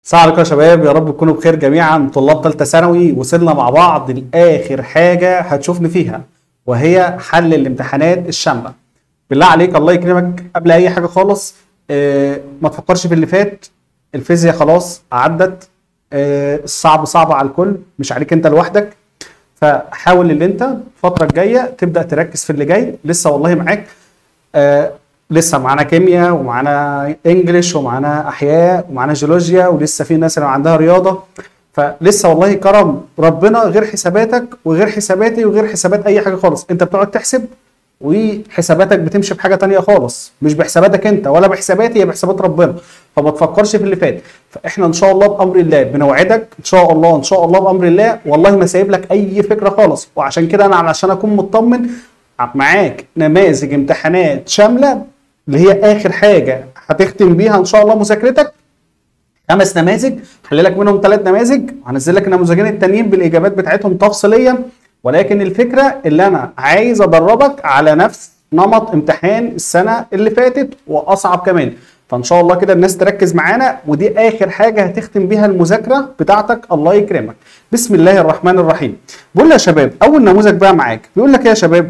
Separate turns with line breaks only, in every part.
السلام عليكم يا شباب يا رب تكونوا بخير جميعا طلاب ثالثه ثانوي وصلنا مع بعض لاخر حاجه هتشوفني فيها وهي حل الامتحانات الشامله بالله عليك الله يكرمك قبل اي حاجه خالص آه ما تفكرش في اللي فات الفيزياء خلاص عدت آه الصعب صعب على الكل مش عليك انت لوحدك فحاول اللي انت الفتره الجايه تبدا تركز في اللي جاي لسه والله معاك آه لسه معانا كيمياء ومعانا انجليش ومعانا احياء ومعانا جيولوجيا ولسه في ناس اللي عندها رياضه فلسه والله كرم ربنا غير حساباتك وغير حساباتي وغير حسابات اي حاجه خالص انت بتقعد تحسب وحساباتك بتمشي بحاجه تانية خالص مش بحساباتك انت ولا بحساباتي هي بحسابات ربنا فما تفكرش في اللي فات فاحنا ان شاء الله بامر الله بنوعدك ان شاء الله ان شاء الله بامر الله والله ما سايب لك اي فكره خالص وعشان كده انا علشان اكون مطمن معاك نماذج امتحانات شامله اللي هي اخر حاجه هتختم بيها ان شاء الله مذاكرتك خمس نماذج هحل لك منهم ثلاث نماذج وهنزل لك النموذجين التانيين بالاجابات بتاعتهم تفصيليا ولكن الفكره اللي انا عايز ادربك على نفس نمط امتحان السنه اللي فاتت واصعب كمان فان شاء الله كده الناس تركز معانا ودي اخر حاجه هتختم بيها المذاكره بتاعتك الله يكرمك بسم الله الرحمن الرحيم بقول يا شباب اول نموذج بقى معاك بيقول لك ايه يا شباب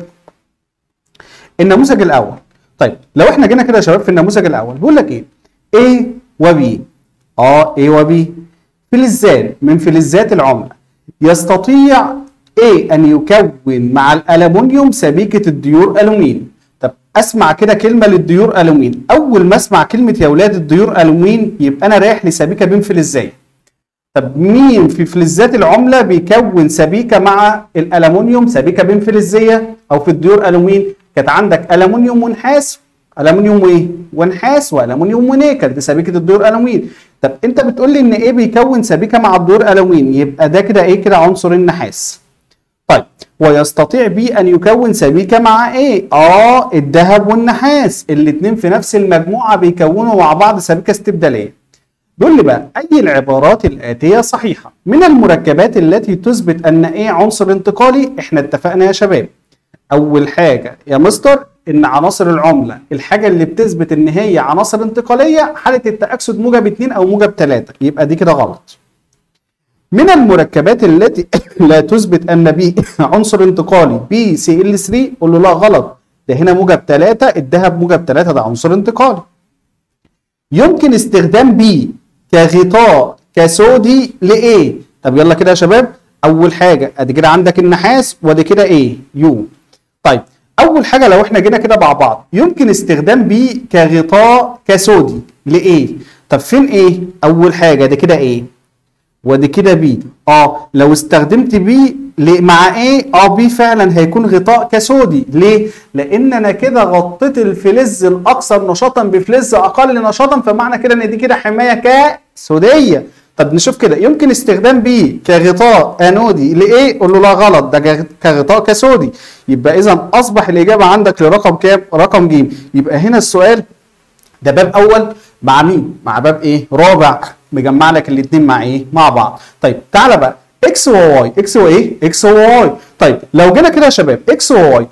النموذج الاول طيب لو احنا جينا كده يا شباب في النموذج الاول بيقول لك ايه A و B اه A و B فلزان من فلزات العمله يستطيع A ان يكون مع الالومنيوم سبيكه الديور الومين طب اسمع كده كلمه للديور الومين اول ما اسمع كلمه يا اولاد الديور الومين يبقى انا رايح لسبيكه بين فلزين طب مين في فلزات العمله بيكون سبيكه مع الالومنيوم سبيكه بين فلزيه او في الديور الومين كانت عندك الومنيوم ونحاس الومنيوم وايه ونحاس والومنيوم ونيكل دي سبيكه الدور الومين طب انت بتقول لي ان ايه بيكون سبيكه مع الدور الومين يبقى ده كده ايه كده عنصر النحاس طيب ويستطيع بي ان يكون سبيكه مع ايه اه الذهب والنحاس الاثنين في نفس المجموعه بيكونوا مع بعض سبيكه استبداليه بيقول لي بقى اي العبارات الاتيه صحيحه من المركبات التي تثبت ان ايه عنصر انتقالي احنا اتفقنا يا شباب اول حاجه يا مستر ان عناصر العمله الحاجه اللي بتثبت ان هي عناصر انتقاليه حاله التاكسد موجب 2 او موجب 3 يبقى دي كده غلط من المركبات التي لا تثبت ان بي عنصر انتقالي بي سي ال 3 قول له لا غلط ده هنا موجب 3 الذهب موجب 3 ده عنصر انتقالي يمكن استخدام بي كغطاء كسودي لايه طب يلا كده يا شباب اول حاجه ادي كده عندك النحاس وادي كده ايه يو طيب اول حاجه لو احنا جينا كده مع بعض يمكن استخدام بي كغطاء كسودي لايه طب فين ايه اول حاجه ده كده ايه ودي كده بي اه لو استخدمت بي مع ايه اه بي فعلا هيكون غطاء كسودي ليه لان انا كده غطيت الفلز الاكثر نشاطا بفلز اقل نشاطا فمعنى كده ان دي كده حمايه كسوديه طب نشوف كده يمكن استخدام بي كغطاء انودي لايه؟ قول له لا غلط ده كغطاء كسودي يبقى اذا اصبح الاجابه عندك لرقم كام؟ رقم ج يبقى هنا السؤال ده باب اول مع مين؟ مع باب ايه؟ رابع مجمع لك الاثنين مع ايه؟ مع بعض طيب تعالى بقى اكس وواي اكس وايه؟ اكس وواي طيب لو جينا كده يا شباب اكس وواي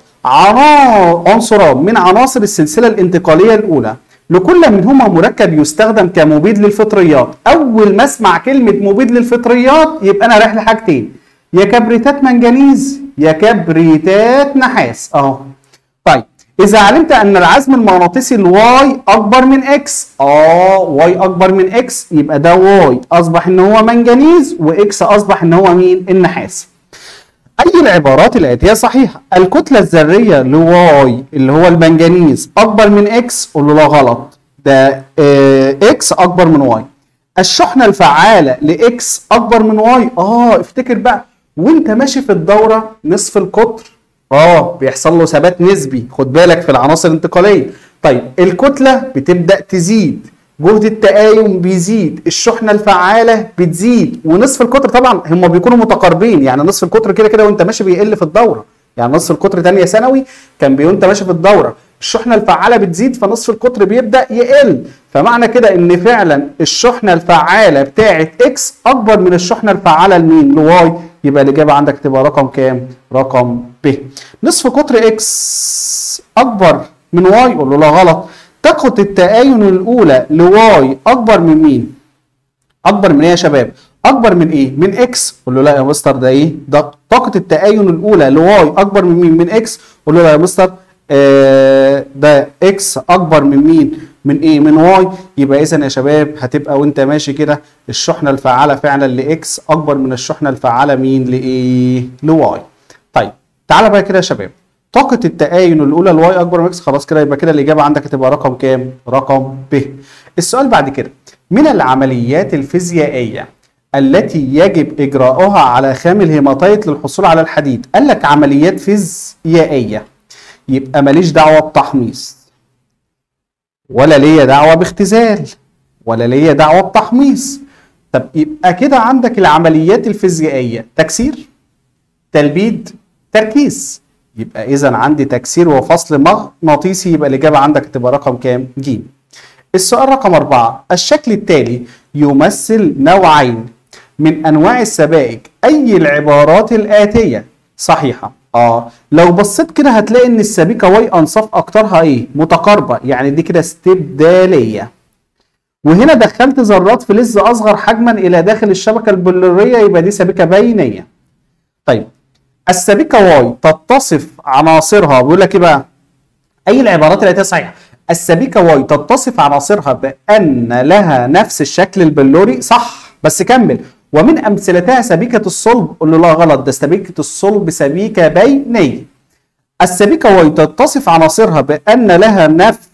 عنصران من عناصر السلسله الانتقاليه الاولى لكل منهما مركب يستخدم كمبيد للفطريات اول ما اسمع كلمه مبيد للفطريات يبقى انا رايح لحاجتين يا كبريتات منجنيز يا كبريتات نحاس اهو طيب اذا علمت ان العزم المغناطيسي الواي اكبر من اكس اه واي اكبر من اكس يبقى ده واي اصبح ان هو منجنيز واكس اصبح ان هو مين النحاس اي العبارات الاتيه صحيحه الكتله الذريه لواي اللي هو المنجنيز اكبر من اكس قول له لا غلط ده اه اكس اكبر من واي الشحنه الفعاله لاكس اكبر من واي اه افتكر بقى وانت ماشي في الدوره نصف القطر اه بيحصل له ثبات نسبي خد بالك في العناصر الانتقاليه طيب الكتله بتبدا تزيد جهد التآيم بيزيد الشحنة الفعالة بتزيد ونصف القطر طبعا هم بيكونوا متقاربين يعني نصف القطر كده كده وانت ماشي بيقل في الدورة يعني نصف القطر تانية ثانوي كان وانت ماشي في الدورة الشحنة الفعالة بتزيد فنصف القطر بيبدأ يقل فمعنى كده ان فعلا الشحنة الفعالة بتاعة اكس اكبر من الشحنة الفعالة لمين لواي يبقى الإجابة عندك تبقى رقم كام رقم ب نصف قطر اكس اكبر من واي قول له لا غلط طاقة التآين الأولى لواي أكبر من مين؟ اكبر من ايه يا شباب اكبر من ايه من اكس قول له لا يا مستر ده ايه ده طاقه التآين الاولى لواي اكبر من مين من اكس قول له لا يا مستر آه ده اكس اكبر من مين من ايه من واي يبقى اذا يا شباب هتبقى وانت ماشي كده الشحنه الفعاله فعلا لاكس اكبر من الشحنه الفعاله مين لايه لواي طيب تعالى بقى كده يا شباب طاقة التآين الأولى الواي أكبر من إكس خلاص كده يبقى كده الإجابة عندك هتبقى رقم كام؟ رقم ب. السؤال بعد كده من العمليات الفيزيائية التي يجب إجراؤها على خام الهيماتيت للحصول على الحديد؟ قال لك عمليات فيزيائية يبقى ماليش دعوة بتحميص ولا ليا دعوة باختزال ولا ليا دعوة بتحميص طب يبقى كده عندك العمليات الفيزيائية تكسير تلبيد تركيز يبقى اذا عندي تكسير وفصل مغناطيسي يبقى الاجابه عندك هتبقى رقم كام؟ ج. السؤال رقم أربعة الشكل التالي يمثل نوعين من أنواع السبائك أي العبارات الآتية صحيحة اه لو بصيت كده هتلاقي ان السبيكة واي انصاف اكترها ايه متقاربة يعني دي كده استبدالية وهنا دخلت ذرات فلز اصغر حجما الى داخل الشبكة البلورية يبقى دي سبيكة بينية طيب السبيكة واي تتصف عناصرها بيقول لك ايه بقى؟ اي العبارات الاتيه صحيحه السبيكة واي تتصف عناصرها بان لها نفس الشكل البلوري صح بس كمل ومن امثلتها سبيكة الصلب قول له لا غلط ده سبيكة الصلب سبيكة بينية السبيكة واي تتصف عناصرها بان لها نفس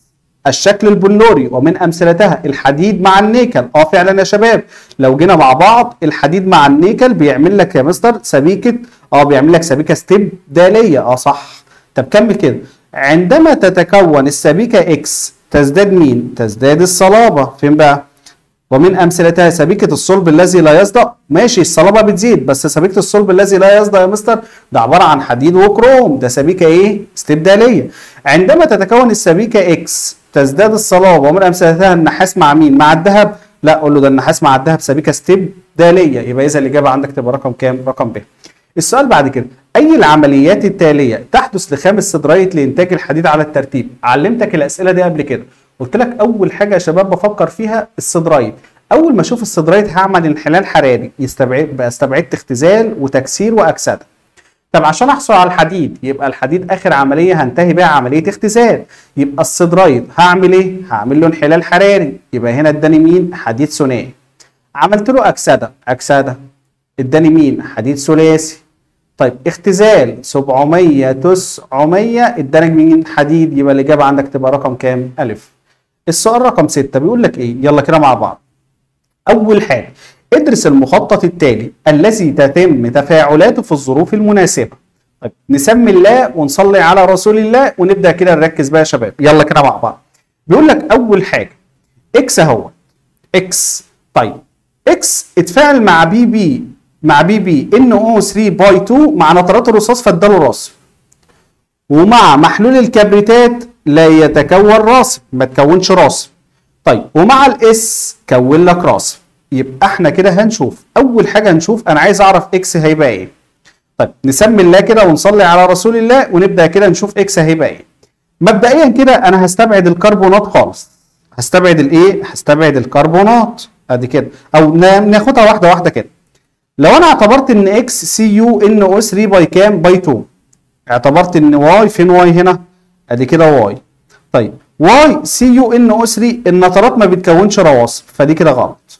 الشكل البلوري ومن امثلتها الحديد مع النيكل اه فعلا يا شباب لو جينا مع بعض الحديد مع النيكل بيعمل لك يا مستر سبيكه اه بيعمل لك سبيكه استبداليه اه صح طب كمل كده عندما تتكون السبيكه اكس تزداد مين تزداد الصلابه فين بقى ومن امثلتها سبيكه الصلب الذي لا يصدأ ماشي الصلابه بتزيد بس سبيكه الصلب الذي لا يصدأ يا مستر ده عباره عن حديد وكروم ده سبيكه ايه استبداليه عندما تتكون السبيكه اكس تزداد الصلابه ومن امثلتها النحاس مع مين مع الذهب لا قول له ده النحاس مع الذهب سبيكه استبداليه يبقى اذا الاجابه عندك تبقى رقم كام رقم ب السؤال بعد كده اي العمليات التاليه تحدث لخام السدرايت لانتاج الحديد على الترتيب علمتك الاسئله دي قبل كده قلت لك اول حاجه يا شباب بفكر فيها السدرايت اول ما اشوف السدرايت هعمل انحلال حراري يستبعد بقى استبعدت اختزال وتكسير واكسده طب عشان احصل على الحديد يبقى الحديد اخر عمليه هنتهي بيها عمليه اختزال يبقى السدرايت هعمل ايه هعمل له انحلال حراري يبقى هنا اداني مين حديد ثنائي عملت له اكسده اكسده اداني مين حديد ثلاثي طيب اختزال 700 900 ادانك مين حديد يبقى الاجابه عندك تبقى رقم كام الف السؤال رقم 6 بيقول لك ايه يلا كده مع بعض اول حاجه ادرس المخطط التالي الذي تتم تفاعلاته في الظروف المناسبه طيب نسمي الله ونصلي على رسول الله ونبدا كده نركز بقى يا شباب يلا كده مع بعض بيقول لك اول حاجه اكس اهو اكس طيب اكس اتفاعل مع بي بي مع بي بي ان او 3 باي 2 مع نترات الرصاص فاداله راسب ومع محلول الكبريتات لا يتكون راسب ما تكونش راسب طيب ومع الاس كون لك راسب يبقى احنا كده هنشوف اول حاجه هنشوف انا عايز اعرف اكس هيبقى ايه طيب نسمي الله كده ونصلي على رسول الله ونبدا كده نشوف اكس هيبقى ايه مبدئيا كده انا هستبعد الكربونات خالص هستبعد الايه هستبعد الكربونات ادي كده او ناخدها واحده واحده كده لو انا اعتبرت ان اكس سي يو ان او 3 باي كام باي 2 اعتبرت ان واي فين واي هنا ادي كده واي طيب واي سي يو ان او 3 النترات ما بتكونش رواسب فدي كده غلط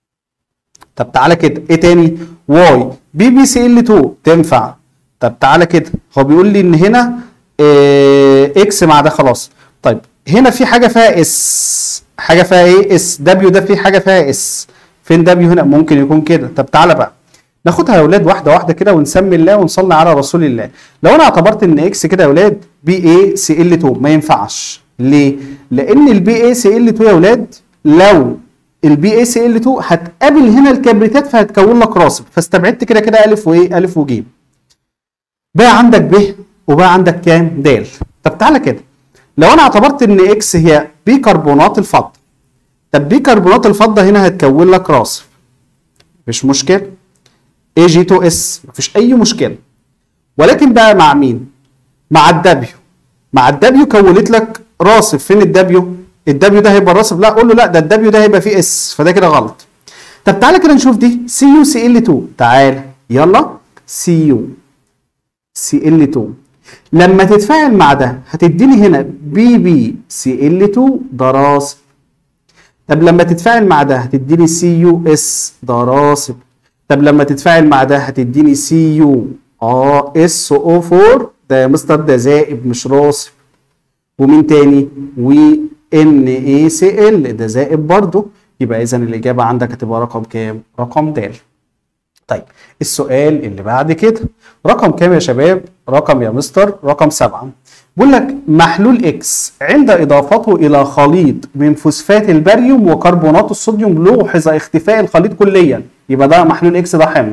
طب تعالى كده ايه تاني واي بي بي سي ال 2 تنفع طب تعالى كده هو بيقول لي ان هنا إيه اكس مع ده خلاص طيب هنا في حاجه فيها اس حاجه فيها ايه اس دبليو ده في حاجه فيها اس فين دبليو هنا ممكن يكون كده طب تعالى بقى ناخدها يا اولاد واحده واحده كده ونسمي الله ونصلي على رسول الله لو انا اعتبرت ان اكس كده يا اولاد بي اي سي ال 2 ما ينفعش ليه لان البي اي سي ال 2 يا اولاد لو البي اي سي ال 2 هتقابل هنا الكبريتات فهتكون لك راسب فاستبعدت كده كده الف وايه الف وج بقى عندك ب وبقى عندك كام د طب تعالى كده لو انا اعتبرت ان اكس هي بيكربونات الفضه طب بيكربونات الفضه هنا هتكون لك راسب مفيش مشكله اي جي 2 اس مفيش اي مشكله ولكن بقى مع مين مع الدبليو مع الدبليو كونت لك راسب فين الدبليو الدبليو ده هيبقى الراسب لا قول له لا ده الدبليو ده هيبقى فيه اس فده كده غلط طب تعالى كده نشوف دي سي يو سي ال 2 تعالى يلا سي يو سي ال 2 لما تتفاعل مع ده هتديني هنا بي بي سي ال 2 ده راسب طب لما تتفاعل مع ده هتديني سي يو اس ده راسب طب لما تتفاعل مع ده هتديني سي يو اه اس او 4 ده يا مستر ده زائب مش راسب ومين تاني و ان اي سي ال ده زائب برضه يبقى اذا الاجابه عندك هتبقى رقم كام رقم د طيب السؤال اللي بعد كده رقم كام يا شباب رقم يا مستر رقم سبعة بيقول لك محلول اكس عند اضافته الى خليط من فوسفات الباريوم وكربونات الصوديوم لوحظ اختفاء الخليط كليا يبقى ده محلول اكس ده حمض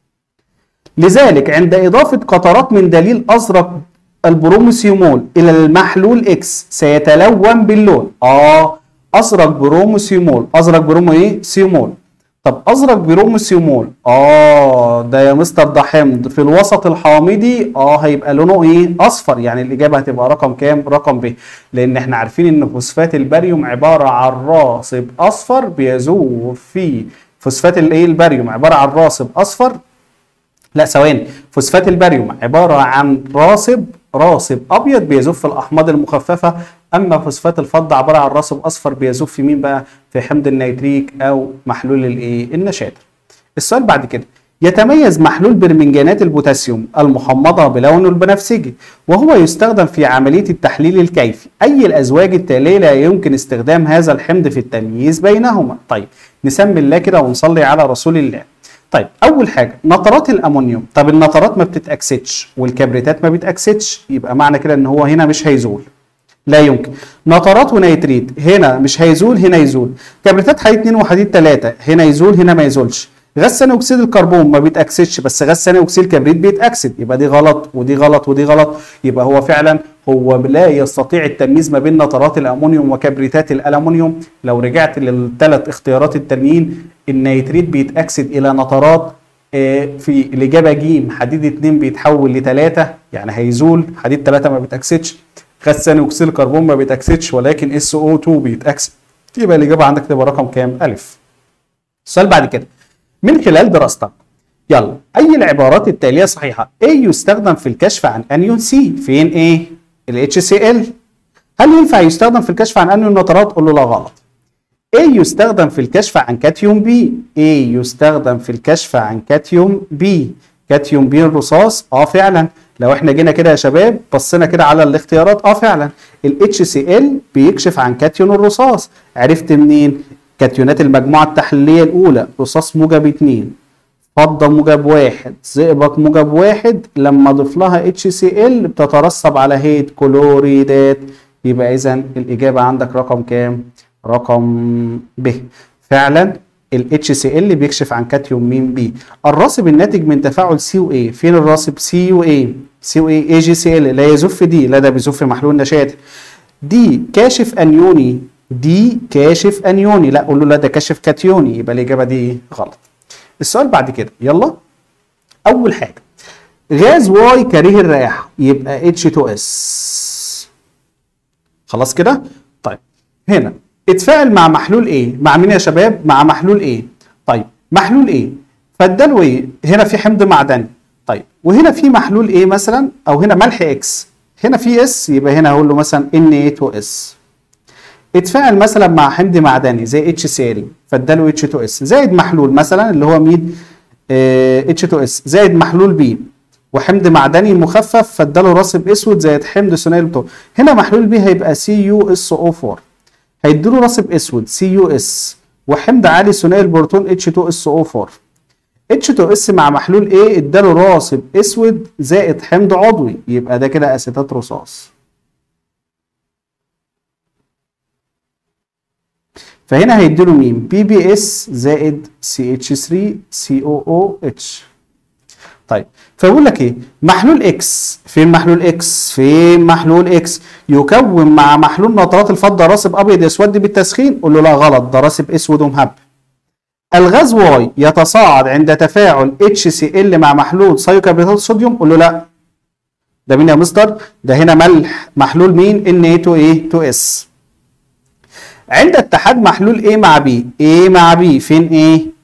لذلك عند اضافه قطرات من دليل ازرق البروموسيومول الى المحلول اكس سيتلون باللون اه ازرق بروموسيومول ازرق برومو ايه سيومول طب ازرق بروموسيومول اه ده يا مستر ده حمض في الوسط الحامضي اه هيبقى لونه ايه اصفر يعني الاجابه هتبقى رقم كام رقم ب لان احنا عارفين ان فوسفات الباريوم عباره عن راسب اصفر بيذوب في فوسفات الايه الباريوم عباره عن راسب اصفر لا ثواني فوسفات الباريوم عباره عن راسب راسب ابيض بيذوب في الاحماض المخففه اما فوسفات الفضه عباره عن راسب اصفر بيذوب في مين بقى في حمض النيتريك او محلول الايه النشادر السؤال بعد كده يتميز محلول برمنجانات البوتاسيوم المحمضة بلونه البنفسجي وهو يستخدم في عملية التحليل الكيفي أي الأزواج التالية لا يمكن استخدام هذا الحمض في التمييز بينهما طيب نسمي الله كده ونصلي على رسول الله طيب اول حاجه نترات الامونيوم طب النترات ما بتتاكسدش والكبريتات ما بتاكسدش يبقى معنى كده ان هو هنا مش هيزول لا يمكن نترات ونيتريت هنا مش هيزول هنا يزول كبريتات حديد 2 وحديد 3 هنا يزول هنا ما يزولش غاز ثاني اكسيد الكربون ما بيتاكسدش بس غاز ثاني اكسيد الكبريت بيتاكسد يبقى دي غلط ودي غلط ودي غلط يبقى هو فعلا هو لا يستطيع التمييز ما بين نترات الامونيوم وكبريتات الالومنيوم لو رجعت للثلاث اختيارات التانيين النيتريت بيتاكسد الى نترات في الاجابه ج حديد 2 بيتحول ل 3 يعني هيزول حديد 3 ما بيتاكسدش غاز ثاني اكسيد الكربون ما بيتاكسدش ولكن اس او 2 بيتاكسد يبقى الاجابه عندك تبقى رقم كام؟ الف. السؤال بعد كده من خلال دراستك يلا اي العبارات التاليه صحيحه A يستخدم في الكشف عن انيون سي فين ايه ال HCl هل ينفع يستخدم في الكشف عن انيون نترات قول له لا غلط A يستخدم في الكشف عن كاتيوم B A يستخدم في الكشف عن كاتيوم B كاتيوم B الرصاص اه فعلا لو احنا جينا كده يا شباب بصينا كده على الاختيارات اه فعلا ال HCl بيكشف عن كاتيون الرصاص عرفت منين كاتيونات المجموعة التحليلية الأولى رصاص موجب 2 فضة موجب واحد زئبق موجب واحد لما أضيف لها HCl بتترسب على هيئة كلوريدات يبقى إذا الإجابة عندك رقم كام؟ رقم ب فعلا ال HCl بيكشف عن كاتيون مين بي الراسب الناتج من تفاعل سي و A فين الراسب سي و A سي و A AgCl لا يذوب في دي لا ده بيذوب في محلول نشاتي دي كاشف انيوني دي كاشف انيوني لا قول له لا ده كاشف كاتيوني يبقى الاجابه دي غلط السؤال بعد كده يلا اول حاجه غاز واي كريه الرائحه يبقى H2S خلاص كده طيب هنا اتفاعل مع محلول ايه مع مين يا شباب مع محلول ايه طيب محلول ايه فاداله ايه هنا في حمض معدني طيب وهنا في محلول ايه مثلا او هنا ملح اكس هنا في اس يبقى هنا هقول له مثلا Na2S اتفاعل مثلا مع حمض معدني زي اتش سي ال فاداله اتش 2 اس زائد محلول مثلا اللي هو مين اتش 2 اس زائد محلول بي وحمض معدني مخفف فاداله راسب اسود زائد حمض ثنائي البترول هنا محلول بي هيبقى سي يو اس او 4 هيديله راسب اسود سي يو اس وحمض عالي ثنائي البروتون اتش 2 اس او 4 اتش 2 اس مع محلول ايه اداله راسب اسود زائد حمض عضوي يبقى ده كده اسيتات رصاص فهنا هيديله مين بي بي اس زائد سي اتش 3 سي او او اتش طيب فبقول لك ايه محلول اكس فين محلول اكس فين محلول اكس يكون مع محلول نترات الفضه راسب ابيض يسود بالتسخين قول له لا غلط ده راسب اسود ومهب الغاز واي يتصاعد عند تفاعل اتش سي ال مع محلول سيوكربونات الصوديوم قول له لا ده مين يا مستر ده هنا ملح محلول مين ان اي 2 ايه 2 اس عند اتحاد محلول A مع B A مع B فين A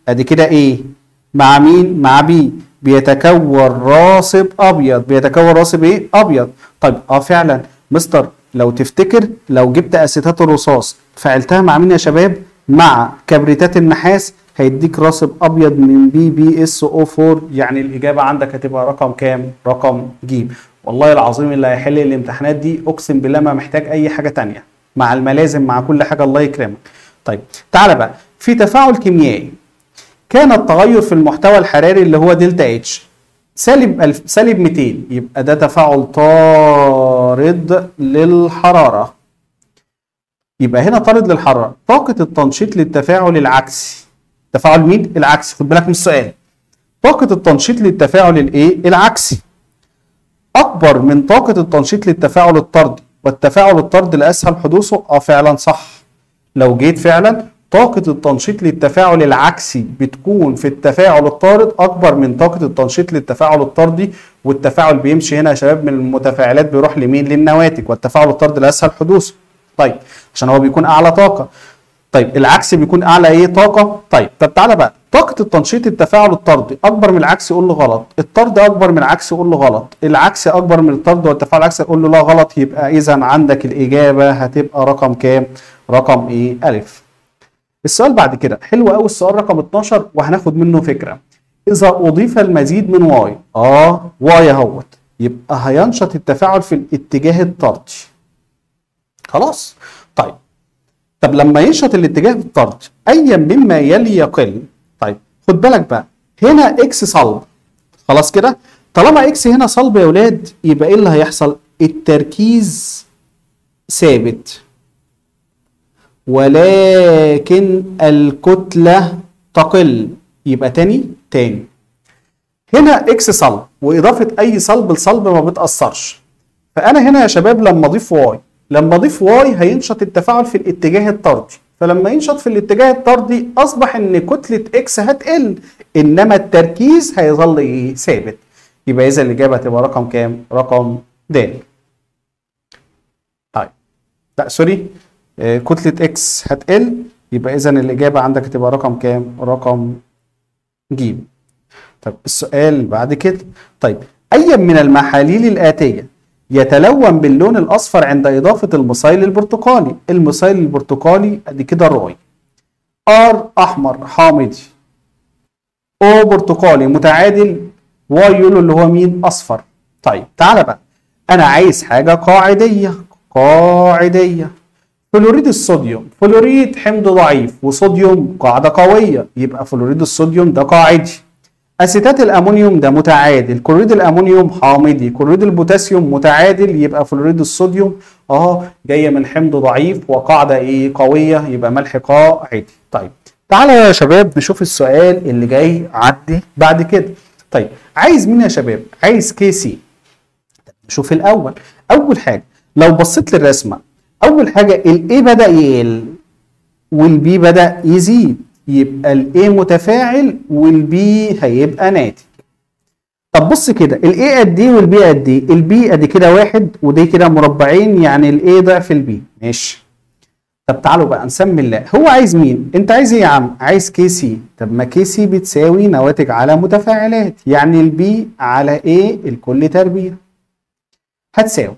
ادي كده ايه مع مين مع بي بيتكون راسب ابيض بيتكون راسب ايه ابيض طيب اه فعلا مستر لو تفتكر لو جبت اسيتات الرصاص فعلتها مع مين يا شباب مع كبريتات النحاس هيديك راسب ابيض من بي بي اس او 4 يعني الاجابه عندك هتبقى رقم كام رقم ج والله العظيم اللي هيحل الامتحانات دي اقسم بالله ما محتاج اي حاجه تانية مع الملازم مع كل حاجه الله يكرمك طيب تعالى بقى في تفاعل كيميائي كان التغير في المحتوى الحراري اللي هو دلتا اتش سالب الف سالب 200 يبقى ده تفاعل طارد للحراره يبقى هنا طارد للحراره طاقه التنشيط للتفاعل العكسي تفاعل مين العكسي خد بالك من السؤال طاقه التنشيط للتفاعل الايه العكسي اكبر من طاقه التنشيط للتفاعل الطردي والتفاعل الطردي الاسهل حدوثه اه فعلا صح لو جيت فعلا طاقة التنشيط للتفاعل العكسي بتكون في التفاعل الطارد أكبر من طاقة التنشيط للتفاعل الطردي والتفاعل بيمشي هنا يا شباب من المتفاعلات بيروح لمين؟ للنواتج والتفاعل الطردي الأسهل حدوثه. طيب عشان هو بيكون أعلى طاقة. طيب العكس بيكون أعلى إيه طاقة؟ طيب طب تعالى بقى طاقة التنشيط التفاعل الطردي أكبر من العكس يقول له غلط، الطرد أكبر من العكس يقول له غلط، العكس أكبر من الطرد والتفاعل العكسي يقول له لا غلط يبقى إذا عندك الإجابة هتبقى رقم كام؟ رقم إيه؟ ألف. السؤال بعد كده حلو قوي السؤال رقم 12 وهناخد منه فكره اذا اضيف المزيد من واي اه واي اهوت يبقى هينشط التفاعل في الاتجاه الطردي خلاص طيب طب لما ينشط الاتجاه الطردي ايا مما يلي يقل طيب خد بالك بقى هنا اكس صلب خلاص كده طالما اكس هنا صلب يا ولاد يبقى ايه اللي هيحصل التركيز ثابت ولكن الكتلة تقل يبقى تاني تاني هنا اكس صلب واضافة اي صلب لصلب ما بتأثرش فانا هنا يا شباب لما اضيف واي لما اضيف واي هينشط التفاعل في الاتجاه الطردي فلما ينشط في الاتجاه الطردي اصبح ان كتلة اكس هتقل انما التركيز هيظل ايه ثابت يبقى اذا الاجابة هتبقى رقم كام رقم د طيب لا سوري كتلة اكس هتقل يبقى اذا الاجابة عندك هتبقى رقم كام؟ رقم ج. طب السؤال بعد كده طيب اي من المحاليل الآتية يتلون باللون الأصفر عند إضافة المصيل البرتقالي، المصيل البرتقالي ادي كده الراي. ار أحمر حامضي. او برتقالي متعادل واي يقولوا اللي هو مين؟ أصفر. طيب تعالى بقى أنا عايز حاجة قاعدية قاعدية فلوريد الصوديوم فلوريد حمض ضعيف وصوديوم قاعدة قوية يبقى فلوريد الصوديوم ده قاعدي أسيتات الأمونيوم ده متعادل كلوريد الأمونيوم حامضي كلوريد البوتاسيوم متعادل يبقى فلوريد الصوديوم اه جاية من حمض ضعيف وقاعدة ايه قوية يبقى ملح قاعدي طيب تعالى يا شباب نشوف السؤال اللي جاي عندي بعد كده طيب عايز مين يا شباب عايز كي سي نشوف الأول أول حاجة لو بصيت للرسمة اول حاجه الاي بدا يقل والبي بدا يزيد يبقى الاي متفاعل والبي هيبقى ناتج طب بص كده الاي قد ايه والبي قد ايه البي ادي كده واحد ودي كده مربعين يعني الاي ضعف البي ماشي طب تعالوا بقى نسمي الله هو عايز مين انت عايز ايه يا عم عايز كي سي طب ما كي سي بتساوي نواتج على متفاعلات يعني البي على ايه الكل تربيع هتساوي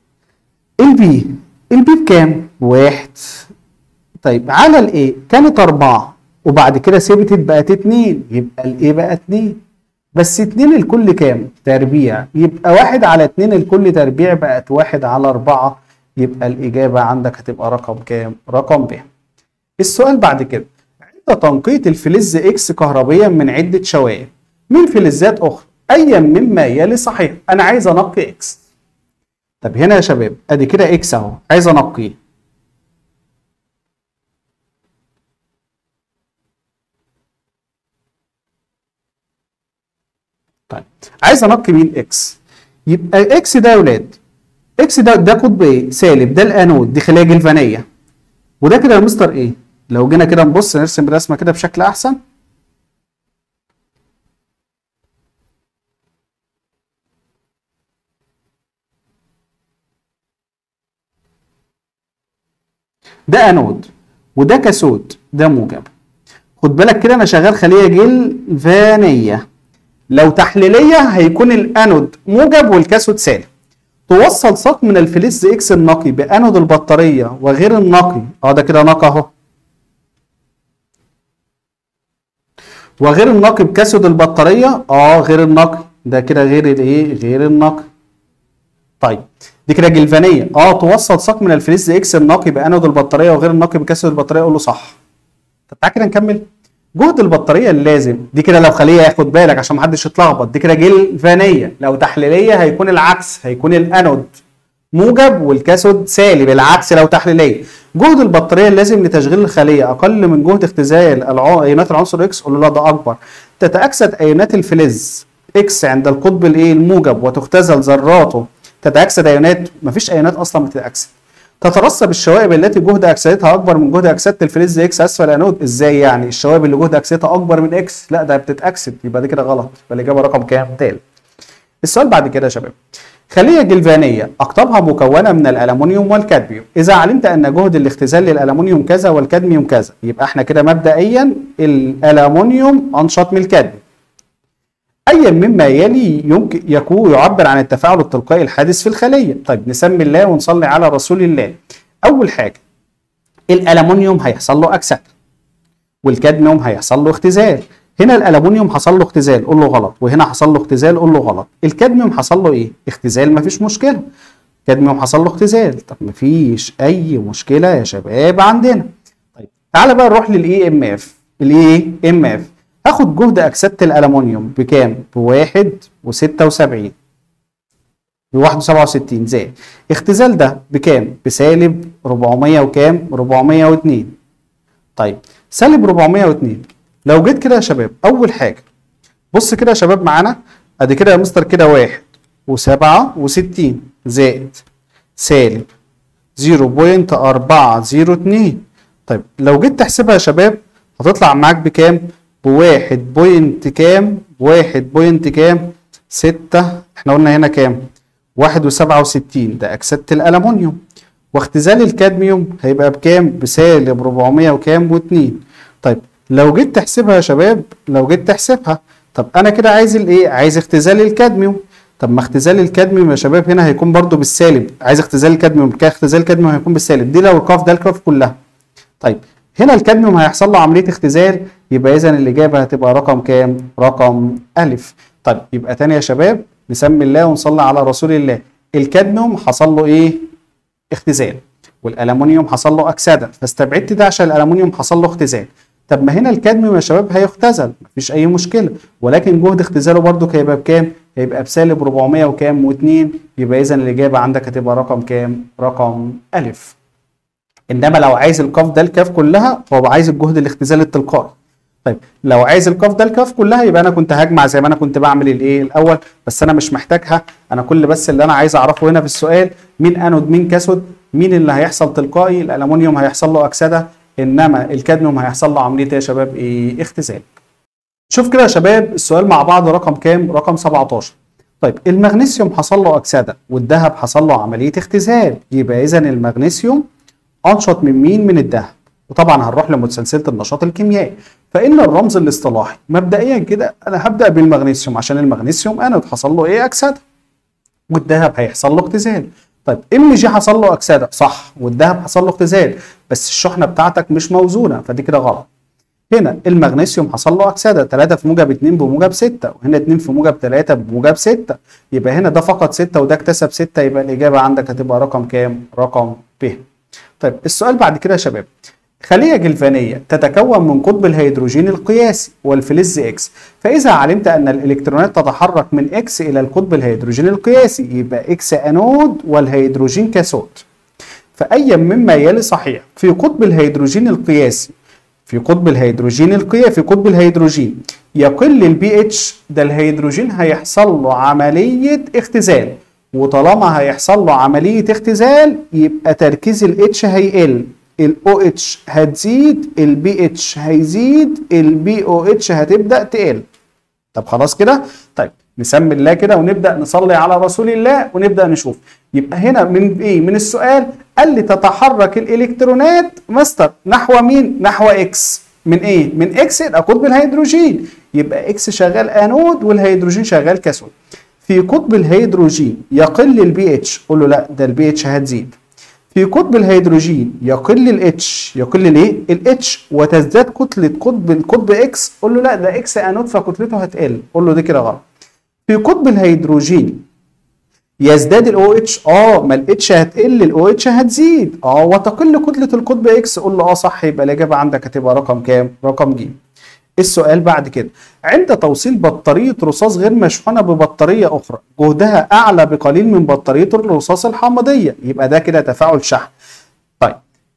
البي البي بكام؟ واحد طيب على الايه؟ كانت أربعة وبعد كده ثبتت بقت اتنين يبقى الايه بقى اتنين بس اتنين الكل كام؟ تربيع يبقى واحد على اتنين الكل تربيع بقت واحد على أربعة يبقى الإجابة عندك هتبقى رقم كام؟ رقم ب. السؤال بعد كده عند تنقية الفلز إكس كهربيا من عدة شوائب من فلزات أخرى أيا مما يلي صحيح أنا عايز أنقي إكس طب هنا يا شباب ادي كده اكس اهو عايز انقيه طيب عايز انقي مين اكس يبقى اكس ده يا ولاد اكس ده ده قطب ايه سالب ده الانود دي خليه جلفانيه وده كده يا مستر ايه لو جينا كده نبص نرسم الرسمه كده بشكل احسن ده انود وده كاثود ده موجب خد بالك كده انا شغال خليه جلفانيه لو تحليليه هيكون الانود موجب والكاثود سالب توصل ساق من الفلز اكس النقي بانود البطاريه وغير النقي اه ده كده نقي اهو وغير النقي بكاثود البطاريه اه غير النقي ده كده غير الايه غير النقي طيب دي كده جلفانيه اه توصل ساق من الفلز اكس النقي بانود البطاريه وغير النقي بكاثود البطاريه اقول له صح طب تعالى كده نكمل جهد البطاريه اللازم دي كده لو خليه ياخد بالك عشان محدش يتلخبط دي كده جلفانيه لو تحليليه هيكون العكس هيكون الانود موجب والكاثود سالب العكس لو تحليليه جهد البطاريه اللازم لتشغيل الخليه اقل من جهد اختزال الع- ايونات العنصر اكس قول له لا ده اكبر تتاكسد ايونات الفلز اكس عند القطب الايه الموجب وتختزل ذراته تتاكسد ايونات مفيش ايونات اصلا بتتاكسد تترسب الشوائب التي جهد اكسدتها اكبر من جهد اكسده الفلز اكس اسفل الانود ازاي يعني الشوائب اللي جهد اكسدتها اكبر من اكس لا ده بتتاكسد يبقى دي كده غلط يبقى الاجابه رقم كام تالت السؤال بعد كده يا شباب خلية جلفانية أقطابها مكونة من الألمنيوم والكادميوم إذا علمت أن جهد الاختزال للألمنيوم كذا والكادميوم كذا يبقى احنا كده مبدئيا الألمنيوم أنشط من الكادميوم أي مما يلي يمكن يكون يعبر عن التفاعل التلقائي الحادث في الخلية طيب نسمي الله ونصلي على رسول الله أول حاجة الألمنيوم هيحصل له أكسدة والكادميوم هيحصل له اختزال هنا الالومنيوم حصل له اختزال قول له غلط وهنا حصل له اختزال قول له غلط الكادميوم حصل له ايه اختزال مفيش مشكله الكادميوم حصل له اختزال طب مفيش اي مشكله يا شباب عندنا طيب تعالى بقى نروح للاي ام اف الاي ام اف هاخد جهد اكسده الالومنيوم بكام بواحد وستة وسبعين بواحد وسبعة وستين زائد اختزال ده بكام بسالب 400 وكام 402 طيب سالب 402 لو جيت كده يا شباب اول حاجه بص كده يا شباب معانا ادي كده يا مستر كده واحد وسبعة وستين زائد سالب 0.402 طيب لو جيت تحسبها يا شباب هتطلع معاك بكام؟ بواحد بوينت كام؟ بواحد بوينت كام؟ ستة احنا قلنا هنا كام؟ واحد وسبعة وستين ده أكسدة الألمنيوم واختزال الكادميوم هيبقى بكام؟ بسالب 400 وكام؟ واتنين طيب لو جيت تحسبها يا شباب لو جيت تحسبها طب انا كده عايز الايه عايز اختزال الكادميوم طب ما اختزال الكادميوم يا شباب هنا هيكون برضو بالسالب عايز اختزال الكادميوم كده اختزال الكادميوم هيكون بالسالب دي لو القاف ده القاف كلها طيب هنا الكادميوم هيحصل له عمليه اختزال يبقى اذا الاجابه هتبقى رقم كام رقم الف طيب يبقى تاني يا شباب نسمي الله ونصلي على رسول الله الكادميوم حصل له ايه اختزال والالومنيوم حصل له اكسده فاستبعدت ده عشان الالومنيوم حصل له اختزال طب ما هنا الكادميوم يا شباب هيختزل مفيش اي مشكله ولكن جهد اختزاله برضو هيبقى بكام هيبقى بسالب 400 وكام و2 يبقى اذا الاجابه عندك هتبقى رقم كام رقم الف انما لو عايز القاف ده الكاف كلها فهو عايز الجهد الاختزال التلقائي طيب لو عايز القاف ده الكاف كلها يبقى انا كنت هجمع زي ما انا كنت بعمل الايه الاول بس انا مش محتاجها انا كل بس اللي انا عايز اعرفه هنا في السؤال مين انود مين كاثود مين اللي هيحصل تلقائي الالومنيوم هيحصل له اكسده انما الكادميوم هيحصل له عمليه ايه يا شباب ايه اختزال شوف كده يا شباب السؤال مع بعض رقم كام رقم 17 طيب المغنيسيوم حصل له اكسده والذهب حصل له عمليه اختزال يبقى اذا المغنيسيوم انشط من مين من الذهب وطبعا هنروح لمتسلسله النشاط الكيميائي فان الرمز الاصطلاحي مبدئيا كده انا هبدا بالمغنيسيوم عشان المغنيسيوم انا حصل له ايه اكسده والذهب هيحصل له اختزال طيب ام جي حصل له اكسده صح والذهب حصل له اختزال بس الشحنه بتاعتك مش موزونه فدي كده غلط هنا المغنيسيوم حصل له اكسده 3 في موجب 2 بموجب 6 وهنا 2 في موجب 3 بموجب 6 يبقى هنا ده فقط 6 وده اكتسب 6 يبقى الاجابه عندك هتبقى رقم كام رقم ب طيب السؤال بعد كده يا شباب خلية جلفانية تتكون من قطب الهيدروجين القياسي والفلز اكس فإذا علمت أن الإلكترونات تتحرك من اكس إلى القطب الهيدروجين القياسي يبقى اكس أنود والهيدروجين كاثود فأي مما يلي صحيح في قطب الهيدروجين القياسي في قطب الهيدروجين القياسي في قطب الهيدروجين يقل البي اتش ده الهيدروجين هيحصل له عملية اختزال وطالما هيحصل له عملية اختزال يبقى تركيز الاتش هيقل الاو اتش هتزيد البي اتش هيزيد البي او اتش هتبدا تقل طب خلاص كده طيب نسمي الله كده ونبدا نصلي على رسول الله ونبدا نشوف يبقى هنا من ايه من السؤال قال لي تتحرك الالكترونات مستر نحو مين نحو اكس من ايه من اكس يبقى قطب الهيدروجين يبقى اكس شغال انود والهيدروجين شغال كاثود في قطب الهيدروجين يقل البي اتش قول له لا ده البي اتش هتزيد في قطب الهيدروجين يقل الاتش يقل الايه الاتش وتزداد كتله قطب القطب اكس قول له لا ده اكس انود فكتلته هتقل قول له دي كده غلط في قطب الهيدروجين يزداد الاو اتش اه ما الاتش هتقل الاو اتش هتزيد اه وتقل كتله القطب اكس قول له اه صح يبقى الاجابه عندك هتبقى رقم كام رقم ج السؤال بعد كده عند توصيل بطاريه رصاص غير مشحونه ببطاريه اخرى جهدها اعلى بقليل من بطاريه الرصاص الحامضيه يبقى ده كده تفاعل شحن طيب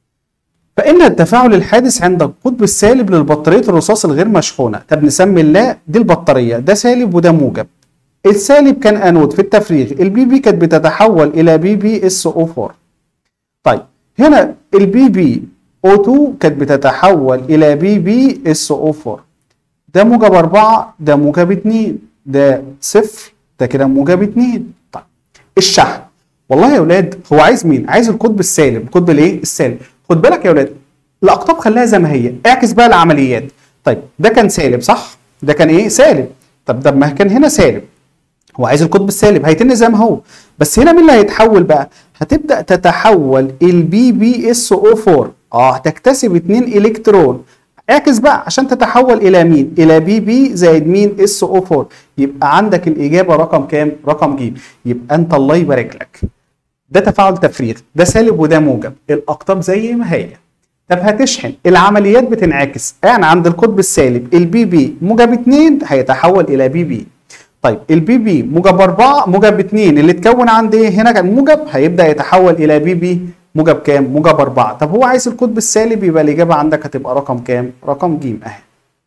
فإن التفاعل الحادث عند القطب السالب للبطارية الرصاص الغير مشحونة طب نسمي الله دي البطارية ده سالب وده موجب السالب كان انود في التفريغ البي بي كانت بتتحول الى بي بي اس او 4 طيب هنا البي بي او 2 كانت بتتحول الى بي بي اس او 4 ده موجب 4 ده موجب 2 ده صفر ده كده موجب 2 طيب الشحن والله يا اولاد هو عايز مين عايز القطب السالب القطب الايه السالب خد بالك يا اولاد الاقطاب خليها زي ما هي اعكس بقى العمليات طيب ده كان سالب صح ده كان ايه سالب طب ده ما كان هنا سالب هو عايز القطب السالب هيتن زي ما هو بس هنا مين اللي هيتحول بقى هتبدا تتحول البي بي اس او 4 اه هتكتسب 2 الكترون اعكس بقى عشان تتحول الى مين الى بي بي زائد مين اس او 4 يبقى عندك الاجابه رقم كام رقم ج يبقى انت الله يبارك لك ده تفاعل تفريغ ده سالب وده موجب الاقطاب زي ما هي طب هتشحن العمليات بتنعكس يعني عند القطب السالب البي بي موجب 2 هيتحول الى بي بي طيب البي بي موجب 4 موجب 2 اللي اتكون عند ايه هنا كان موجب هيبدا يتحول الى بي بي موجب كام موجب 4 طب هو عايز القطب السالب يبقى الاجابه عندك هتبقى رقم كام رقم ج اهي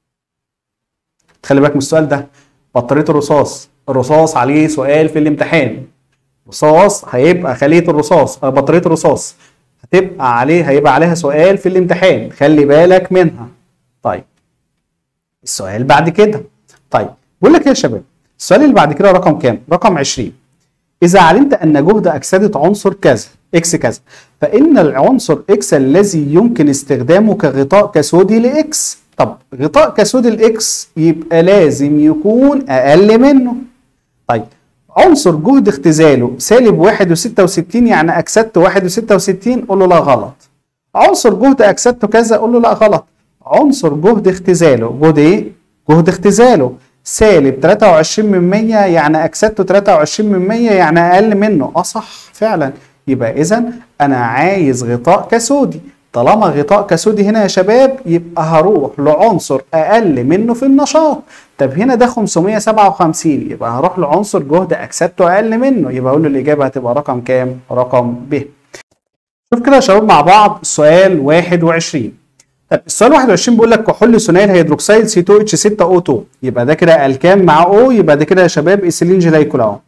خلي بالك من السؤال ده بطاريه الرصاص الرصاص عليه سؤال في الامتحان رصاص هيبقى خليه الرصاص آه، بطاريه الرصاص هتبقى عليه هيبقى عليها سؤال في الامتحان خلي بالك منها طيب السؤال بعد كده طيب بقول لك ايه يا شباب السؤال اللي بعد كده رقم كام رقم 20 اذا علمت ان جهد اكسده عنصر كذا اكس كذا فان العنصر اكس الذي يمكن استخدامه كغطاء كسودي لاكس طب غطاء كسودي الاكس يبقى لازم يكون اقل منه طيب عنصر جهد اختزاله سالب واحد وستة وستين يعني أكسدت واحد وستة وستين قول له لا غلط عنصر جهد أكسدته كذا قول له لا غلط عنصر جهد اختزاله جهد إيه؟ جهد اختزاله سالب 23 من 100 يعني أكسدته 23 من 100 يعني أقل منه أه صح فعلا يبقى إذا أنا عايز غطاء كسودي طالما غطاء كسودي هنا يا شباب يبقى هروح لعنصر اقل منه في النشاط طب هنا ده 557 يبقى هروح لعنصر جهد اكسدته اقل منه يبقى اقول له الاجابه هتبقى رقم كام رقم ب شوف كده يا شباب مع بعض سؤال 21 طب السؤال 21 بيقول لك كحول ثنائي الهيدروكسيد سي 2 اتش 6 او 2 يبقى ده كده الكام مع او يبقى ده كده يا شباب ايثيلين جلايكول اهو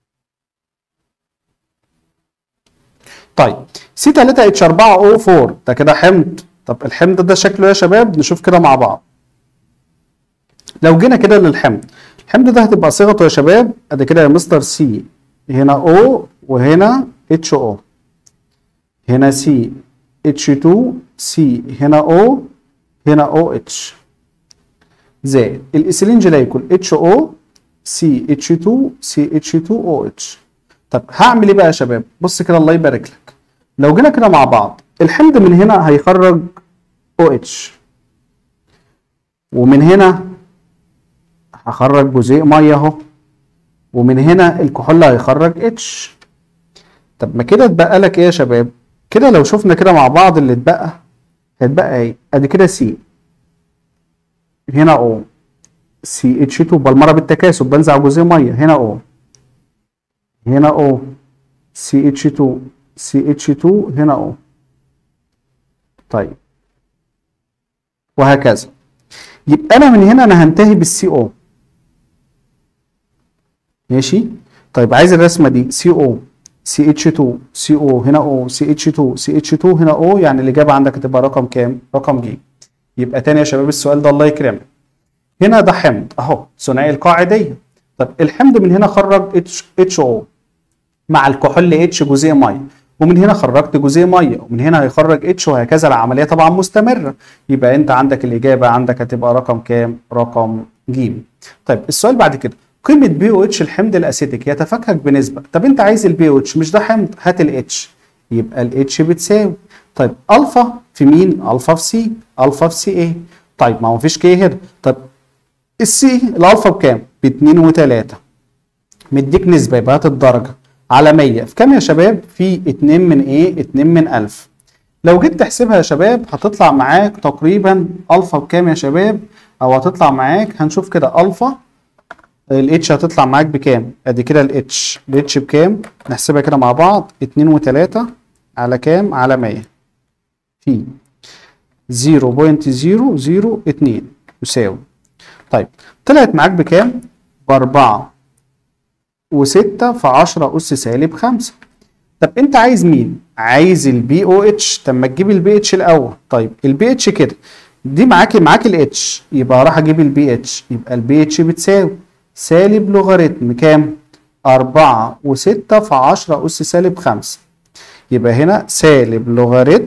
طيب سي 3 اتش 4 او 4 ده كده حمض طب الحمض ده شكله إيه يا شباب نشوف كده مع بعض لو جينا كده للحمض الحمض ده هتبقى صيغته يا شباب ادي كده يا مستر سي هنا او وهنا اتش او هنا سي اتش 2 سي هنا او هنا او اتش زائد الايثيلين جلايكول اتش او سي اتش 2 سي اتش 2 او اتش طب هعمل ايه بقى يا شباب بص كده الله يبارك لك لو جينا كده مع بعض الحمض من هنا هيخرج او اتش ومن هنا هخرج جزيء ميه اهو ومن هنا الكحول هيخرج اتش طب ما كده اتبقى لك ايه يا شباب كده لو شفنا كده مع بعض اللي اتبقى هيتبقى ايه ادي كده سي هنا او سي اتش 2 بالمره بالتكاثف بنزع جزيء ميه هنا او هنا او سي اتش 2 سي اتش 2 هنا او طيب وهكذا يبقى انا من هنا انا هنتهي بالسي او ماشي طيب عايز الرسمه دي سي او سي اتش 2 سي او هنا او سي اتش 2 سي اتش 2 هنا او يعني الاجابه عندك هتبقى رقم كام رقم ج يبقى تاني يا شباب السؤال ده الله يكرمك هنا ده حمض اهو ثنائي القاعديه طب الحمض من هنا خرج اتش اتش او مع الكحول اتش جزيء ميه ومن هنا خرجت جزيء ميه ومن هنا هيخرج اتش وهكذا العمليه طبعا مستمره يبقى انت عندك الاجابه عندك هتبقى رقم كام رقم ج طيب السؤال بعد كده قيمه بي او اتش الحمض الاسيتيك يتفكك بنسبه طب انت عايز البي او اتش مش ده حمض هات الاتش يبقى الاتش بتساوي طيب الفا في مين الفا في سي الفا في سي ايه طيب ما هو مفيش كي هنا طب السي الالفا بكام ب 2 و3 مديك نسبه يبقى هات الدرجه على 100 في كام يا شباب في 2 من ايه 2 من 1000 لو جيت تحسبها يا شباب هتطلع معاك تقريبا الفا بكام يا شباب او هتطلع معاك هنشوف كده الفا الاتش هتطلع معاك بكام ادي كده الاتش الاتش بكام نحسبها كده مع بعض 2 و3 على كام على 100 في 0.002 يساوي طيب طلعت معاك بكام بأربعة وستة في عشرة أس سالب خمسة طب أنت عايز مين؟ عايز البي او اتش طب ما تجيب البي اتش الأول طيب البي اتش كده دي معاك معاك الاتش يبقى راح أجيب البي اتش يبقى البي اتش بتساوي سالب لوغاريتم كام؟ أربعة وستة في عشرة أس سالب خمسة يبقى هنا سالب لوغاريتم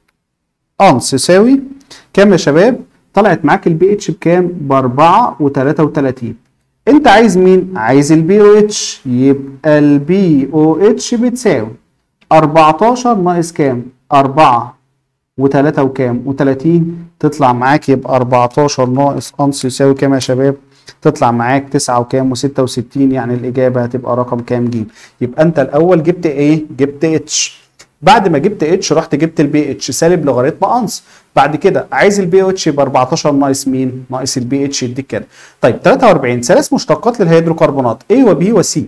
أنس يساوي كام يا شباب؟ طلعت معاك البي اتش بكام؟ ب 4 و33 انت عايز مين؟ عايز البي او اتش يبقى البي او اتش بتساوي 14 ناقص كام؟ 4 و3 وكام؟ و30 تطلع معاك يبقى 14 ناقص انس يساوي كام يا شباب؟ تطلع معاك 9 وكام و66 يعني الاجابه هتبقى رقم كام ج يبقى انت الاول جبت ايه؟ جبت اتش بعد ما جبت اتش رحت جبت البي اتش سالب لوغاريتم انس بعد كده عايز البي اتش يبقى 14 ناقص مين؟ ناقص البي اتش يديك كده. طيب 43 ثلاث مشتقات للهيدروكربونات A وB وC.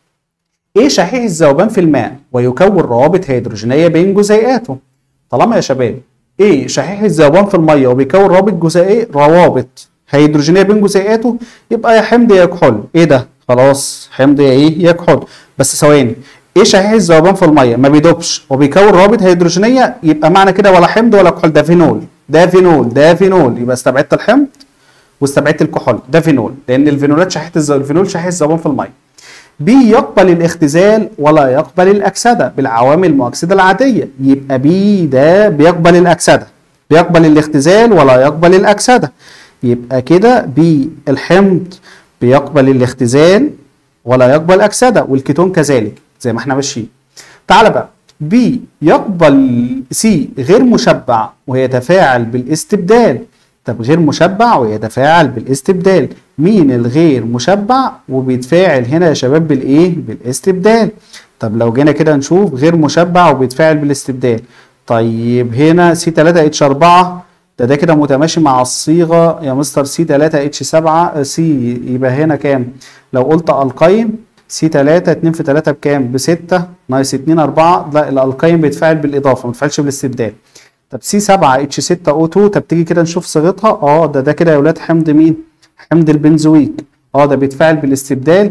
A شحيح الذوبان في الماء ويكون روابط هيدروجينيه بين جزيئاته. طالما يا شباب A شحيح الذوبان في الميه وبيكون رابط جزيئي روابط هيدروجينيه بين جزيئاته يبقى يا حمض يا كحول. ايه ده؟ خلاص حمض يا ايه؟ يا كحول. بس ثواني ايه شحيح الذوبان في الميه ما بيدوبش وبيكون روابط هيدروجينيه يبقى معنى كده ولا حمض ولا كحول ده فينول ده فينول ده فينول يبقى استبعدت الحمض واستبعدت الكحول ده فينول لان الفينولات شحيحه الذوبان الفينول شحيح الذوبان في الميه بي يقبل الاختزال ولا يقبل الاكسده بالعوامل المؤكسده العاديه يبقى بي ده بيقبل الاكسده بيقبل الاختزال ولا يقبل الاكسده يبقى كده بي الحمض بيقبل الاختزال ولا يقبل اكسده والكيتون كذلك زي ما احنا ماشيين تعال بقى بي يقبل سي غير مشبع ويتفاعل بالاستبدال طب غير مشبع ويتفاعل بالاستبدال مين الغير مشبع وبيتفاعل هنا يا شباب بالايه بالاستبدال طب لو جينا كده نشوف غير مشبع وبيتفاعل بالاستبدال طيب هنا سي 3 اتش 4 ده ده كده متماشي مع الصيغه يا مستر سي 3 اتش 7 سي يبقى هنا كام لو قلت القين سي 3 2 في 3 بكام؟ ب 6 ناقص 2 4 لا الالقين بيتفاعل بالاضافه ما بيتفاعلش بالاستبدال. طب سي 7 اتش 6 او 2 طب تيجي كده نشوف صيغتها اه ده ده كده يا ولاد حمض مين؟ حمض البنزويك اه ده بيتفاعل بالاستبدال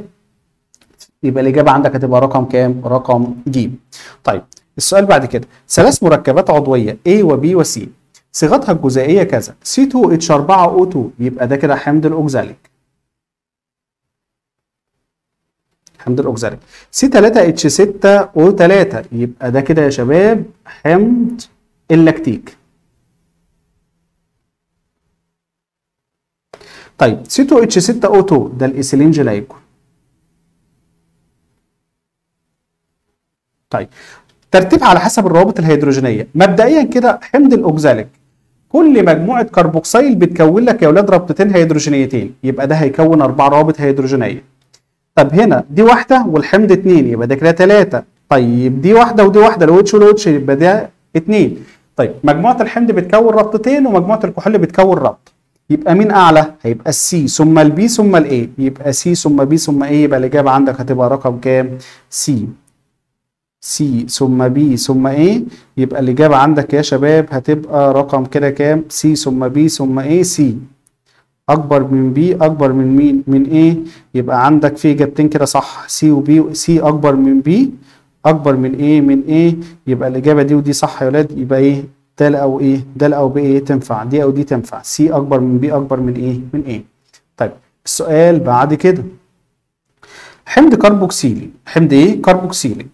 يبقى الاجابه عندك هتبقى رقم كام؟ رقم ج. طيب السؤال بعد كده ثلاث مركبات عضويه A وB وC صيغتها الجزيئيه كذا C2H4O2 يبقى ده كده حمض الاوكزاليك حمض الاوكزاليك سي 3 اتش 6 او 3 يبقى ده كده يا شباب حمض اللاكتيك طيب سي 2 اتش 6 او 2 ده الايثيلين جلايكول طيب ترتيب على حسب الروابط الهيدروجينيه مبدئيا كده حمض الاوكزاليك كل مجموعه كربوكسيل بتكون لك يا اولاد رابطتين هيدروجينيتين يبقى ده هيكون اربع روابط هيدروجينيه طب هنا دي واحده والحمض اتنين يبقى ده كده تلاته طيب دي واحده ودي واحده لو اتش ولو اتش يبقى ده اتنين طيب مجموعه الحمض بتكون رابطتين ومجموعه الكحول بتكون رابط يبقى مين اعلى هيبقى السي ثم البي ثم الاي يبقى سي ثم بي ثم ايه يبقى الاجابه عندك هتبقى رقم كام سي سي ثم بي ثم ايه يبقى الاجابه عندك يا شباب هتبقى رقم كده كام سي ثم بي ثم ايه سي اكبر من بي اكبر من مين من ايه يبقى عندك في اجابتين كده صح سي وبي سي اكبر من بي اكبر من ايه من ايه يبقى الاجابه دي ودي صح يا ولاد يبقى ايه د او ايه د او ب ايه تنفع دي او دي تنفع سي اكبر من بي اكبر من ايه من ايه طيب السؤال بعد كده حمض كربوكسيلي حمض ايه كربوكسيلي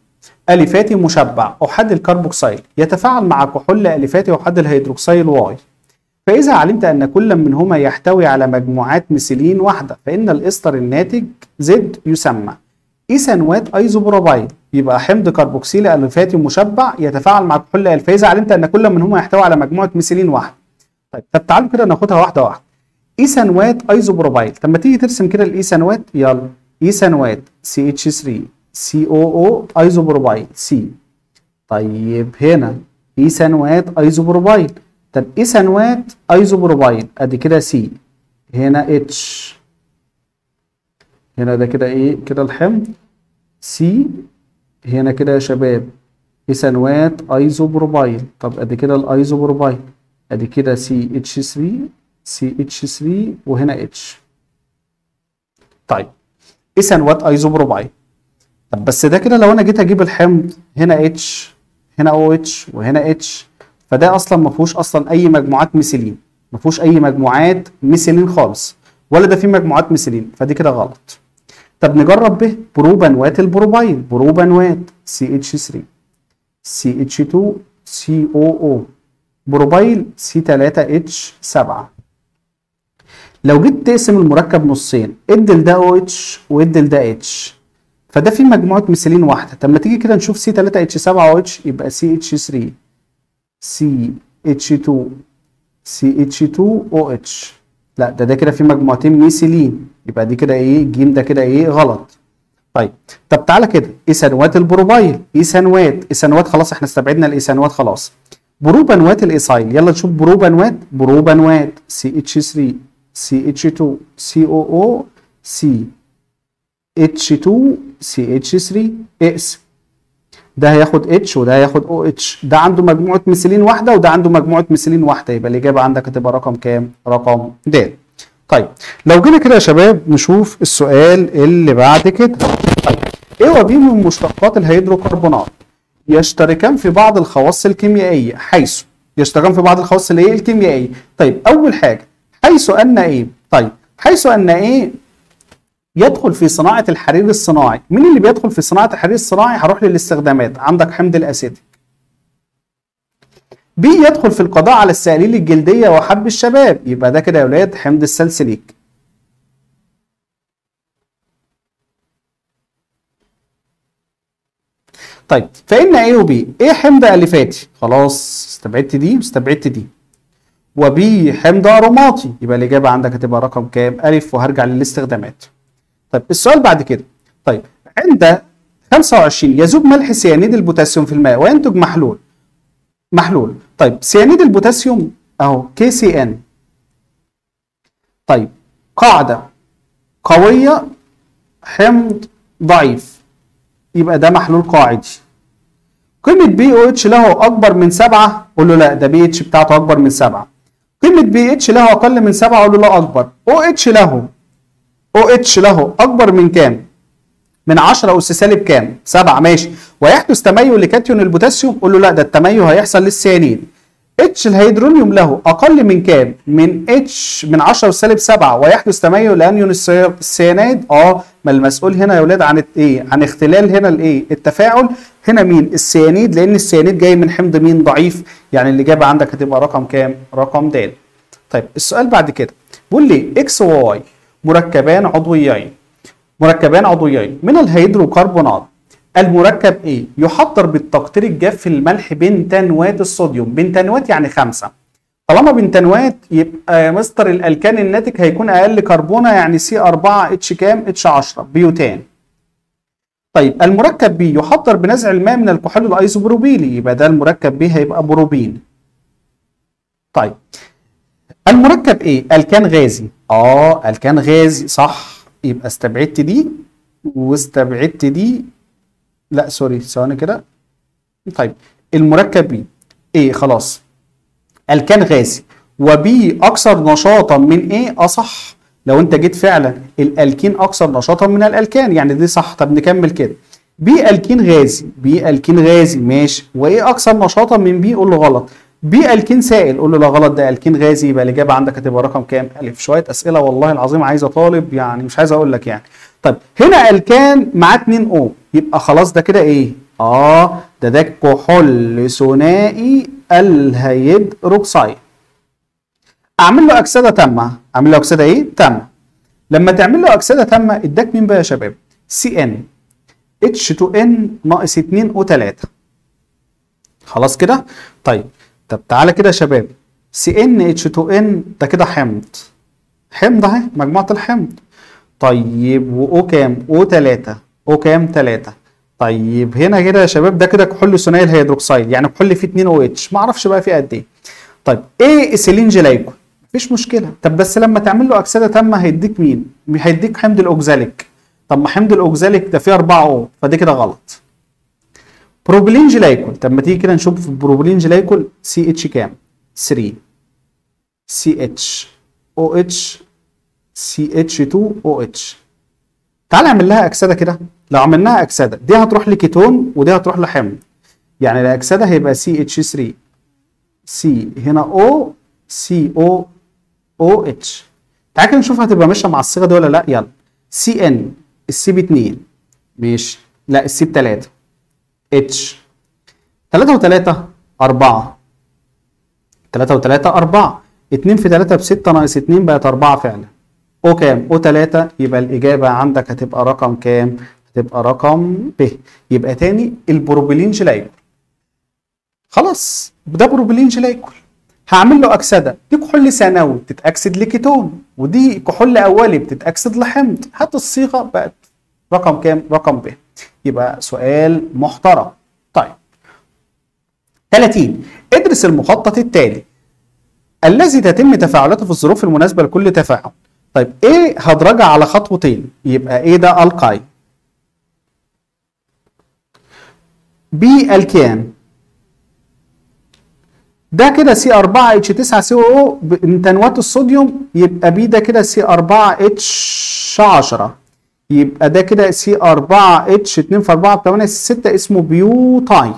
الفاتي مشبع احاد الكربوكسيل يتفاعل مع كحول الفاتي احاد الهيدروكسيل واي فإذا علمت أن كل منهما يحتوي على مجموعات مثيلين واحدة فإن الإستر الناتج زد يسمى إيثانوات أيزوبروبايل يبقى حمض كربوكسيل ألفاتي مشبع يتفاعل مع كحول ألف فإذا علمت أن كل منهما يحتوي على مجموعة مثيلين واحدة طيب طب تعالوا كده ناخدها واحدة واحدة إيثانوات أيزوبروبايل طب ما تيجي ترسم كده الإيثانوات يلا إيثانوات CH3 COO أيزوبروبايل C طيب هنا إيثانوات أيزوبروبايل طب ايثانوات ايزوبروبايل ادي كده سي هنا اتش هنا ده كده ايه كده الحمض سي هنا كده يا شباب ايثانوات ايزوبروبايل طب ادي كده الايزوبروبايل ادي كده سي اتش 3 سي اتش 3 وهنا اتش طيب ايثانوات ايزوبروبايل طب بس ده كده لو انا جيت اجيب الحمض هنا اتش هنا او اتش وهنا اتش فده اصلا ما فيهوش اصلا اي مجموعات مثيلين ما فيهوش اي مجموعات مثيلين خالص ولا ده فيه مجموعات مثيلين فدي كده غلط طب نجرب به بروبانوات البروبايل بروبانوات سي اتش 3 سي اتش 2 سي او او بروبايل سي 3 اتش 7 لو جيت تقسم المركب نصين ادي لده او اتش وادي لده اتش فده فيه مجموعه مثيلين واحده طب ما تيجي كده نشوف سي 3 اتش 7 او اتش يبقى سي اتش 3 CH2 CH2OH لا ده ده كده في مجموعتين ميثيلين يبقى دي كده ايه ج ده كده ايه غلط طيب طب تعالى كده ايثانوات البروبايل ايثانوات ايثانوات خلاص احنا استبعدنا الايثانوات خلاص بروبانوات الايثايل يلا نشوف بروبانوات بروبانوات CH3 CH2 COO C H2 CH3 اقسم ده هياخد اتش وده هياخد او اتش ده عنده مجموعه مثيلين واحده وده عنده مجموعه مثيلين واحده يبقى الاجابه عندك هتبقى رقم كام رقم د طيب لو جينا كده يا شباب نشوف السؤال اللي بعد كده طيب ايه وبي من مشتقات الهيدروكربونات يشتركان في بعض الخواص الكيميائيه حيث يشتركان في بعض الخواص الايه الكيميائيه طيب اول حاجه حيث ان ايه طيب حيث ان ايه يدخل في صناعة الحرير الصناعي مين اللي بيدخل في صناعة الحرير الصناعي هروح للاستخدامات عندك حمض الأسيتيك بي يدخل في القضاء على السائلين الجلدية وحب الشباب يبقى ده كده يا ولاد حمض السلسليك طيب فإن A وبي A حمض ألفاتي خلاص استبعدت دي واستبعدت دي وبي حمض أروماطي يبقى الإجابة عندك هتبقى رقم كام ألف وهرجع للاستخدامات طيب السؤال بعد كده طيب عند 25 يذوب ملح سيانيد البوتاسيوم في الماء وينتج محلول محلول طيب سيانيد البوتاسيوم اهو كي سي ان طيب قاعده قويه حمض ضعيف يبقى ده محلول قاعدي قيمه بي او اتش له اكبر من 7 قول له لا ده بي اتش بتاعته اكبر من 7 قيمه بي اتش له اقل من 7 قول له لا اكبر او اتش له او اتش له اكبر من كام؟ من 10 اس سالب كام؟ 7 ماشي ويحدث تميز لكاتيون البوتاسيوم قول له لا ده التميز هيحصل للسيانين اتش الهيدرونيوم له اقل من كام؟ من اتش من 10 اس سالب 7 ويحدث تميز لانيون السيانيد اه ما المسؤول هنا يا اولاد عن ايه؟ عن اختلال هنا الايه؟ التفاعل هنا مين؟ السيانيد لان السيانيد جاي من حمض مين ضعيف يعني الاجابه عندك هتبقى رقم كام؟ رقم د. طيب السؤال بعد كده بيقول لي اكس وواي مركبان عضويين مركبان عضويين من الهيدروكربونات المركب ايه يحضر بالتقطير الجاف في الملح بنتانوات الصوديوم بنتانوات يعني خمسة طالما بنتانوات يبقى يا مستر الالكان الناتج هيكون اقل كربونه يعني سي 4 اتش كام اتش 10 بيوتان طيب المركب بي يحضر بنزع الماء من الكحول الايزوبروبيلي يبقى ده المركب بي هيبقى بروبين طيب المركب ايه الكان غازي اه الكان غازي صح يبقى استبعدت دي واستبعدت دي لا سوري ثواني كده طيب المركب بي ايه خلاص الكان غازي وبي اكثر نشاطا من ايه اه صح لو انت جيت فعلا الالكين اكثر نشاطا من الالكان يعني دي صح طب نكمل كده بي الكين غازي بي الكين غازي ماشي وايه اكثر نشاطا من بي قول له غلط بي الكين سائل قول له لا غلط ده الكين غازي يبقى الاجابه عندك هتبقى رقم كام الف شويه اسئله والله العظيم عايزه طالب يعني مش عايز اقول لك يعني طيب هنا الكان معاه 2 او يبقى خلاص ده كده ايه اه ده ده كحول ثنائي الهيدروكسيد اعمل له اكسده تامه اعمل له اكسده ايه تامه لما تعمل له اكسده تامه اداك مين بقى يا شباب سي ان اتش 2 ان ناقص 2 او 3 خلاص كده طيب طب تعالى كده يا شباب سي ان اتش 2 ان ده كده حمض حمض اهي مجموعه الحمض طيب واو كام او 3 او كام 3 طيب هنا كده يا شباب ده كده كحول ثنائي الهيدروكسيد يعني كحول فيه 2 او اتش ما اعرفش بقى فيه قد ايه طيب ايه ايثيلين جلايكول مفيش مشكله طب بس لما تعمل له اكسده تامه هيديك مين هيديك حمض الاوكزاليك طب ما حمض الاوكزاليك ده فيه 4 او فده كده غلط بروبلين جلايكول طب ما تيجي كده نشوف في البروبلين جلايكول سي اتش كام 3 سي اتش او اتش سي اتش 2 او اتش تعال نعمل لها اكسده كده لو عملناها اكسده دي هتروح لكيتون ودي هتروح لحمض يعني الاكسده هيبقى سي اتش 3 سي هنا او سي او او اتش تعال كده نشوف هتبقى ماشيه مع الصيغه دي ولا لا يلا سي ان السي ب 2 ماشي لا السي ب 3 اتش 3 و3 4 3 و3 4 2 في 3 ب 6 ناقص 2 بقت 4 فعلا او كام؟ او 3 يبقى الاجابه عندك هتبقى رقم كام؟ هتبقى رقم ب يبقى تاني البروبيلين جلايكول خلاص ده بروبيلين جلايكول هعمل له اكسده دي كحول ثانوي بتتاكسد لكيتون ودي كحول اولي بتتاكسد لحمض هات الصيغه بقت رقم كام؟ رقم ب يبقى سؤال محترم طيب 30 ادرس المخطط التالي الذي تتم تفاعلاته في الظروف المناسبه لكل تفاعل طيب ايه هدرجها على خطوتين يبقى ايه ده القاي بي الكيان ده كده سي 4 اتش 9 سي او تنوات الصوديوم يبقى بي ده كده سي 4 اتش 10 يبقى ده كده سي 4 اتش 2 في 4 ب 8 6 اسمه بيوتاي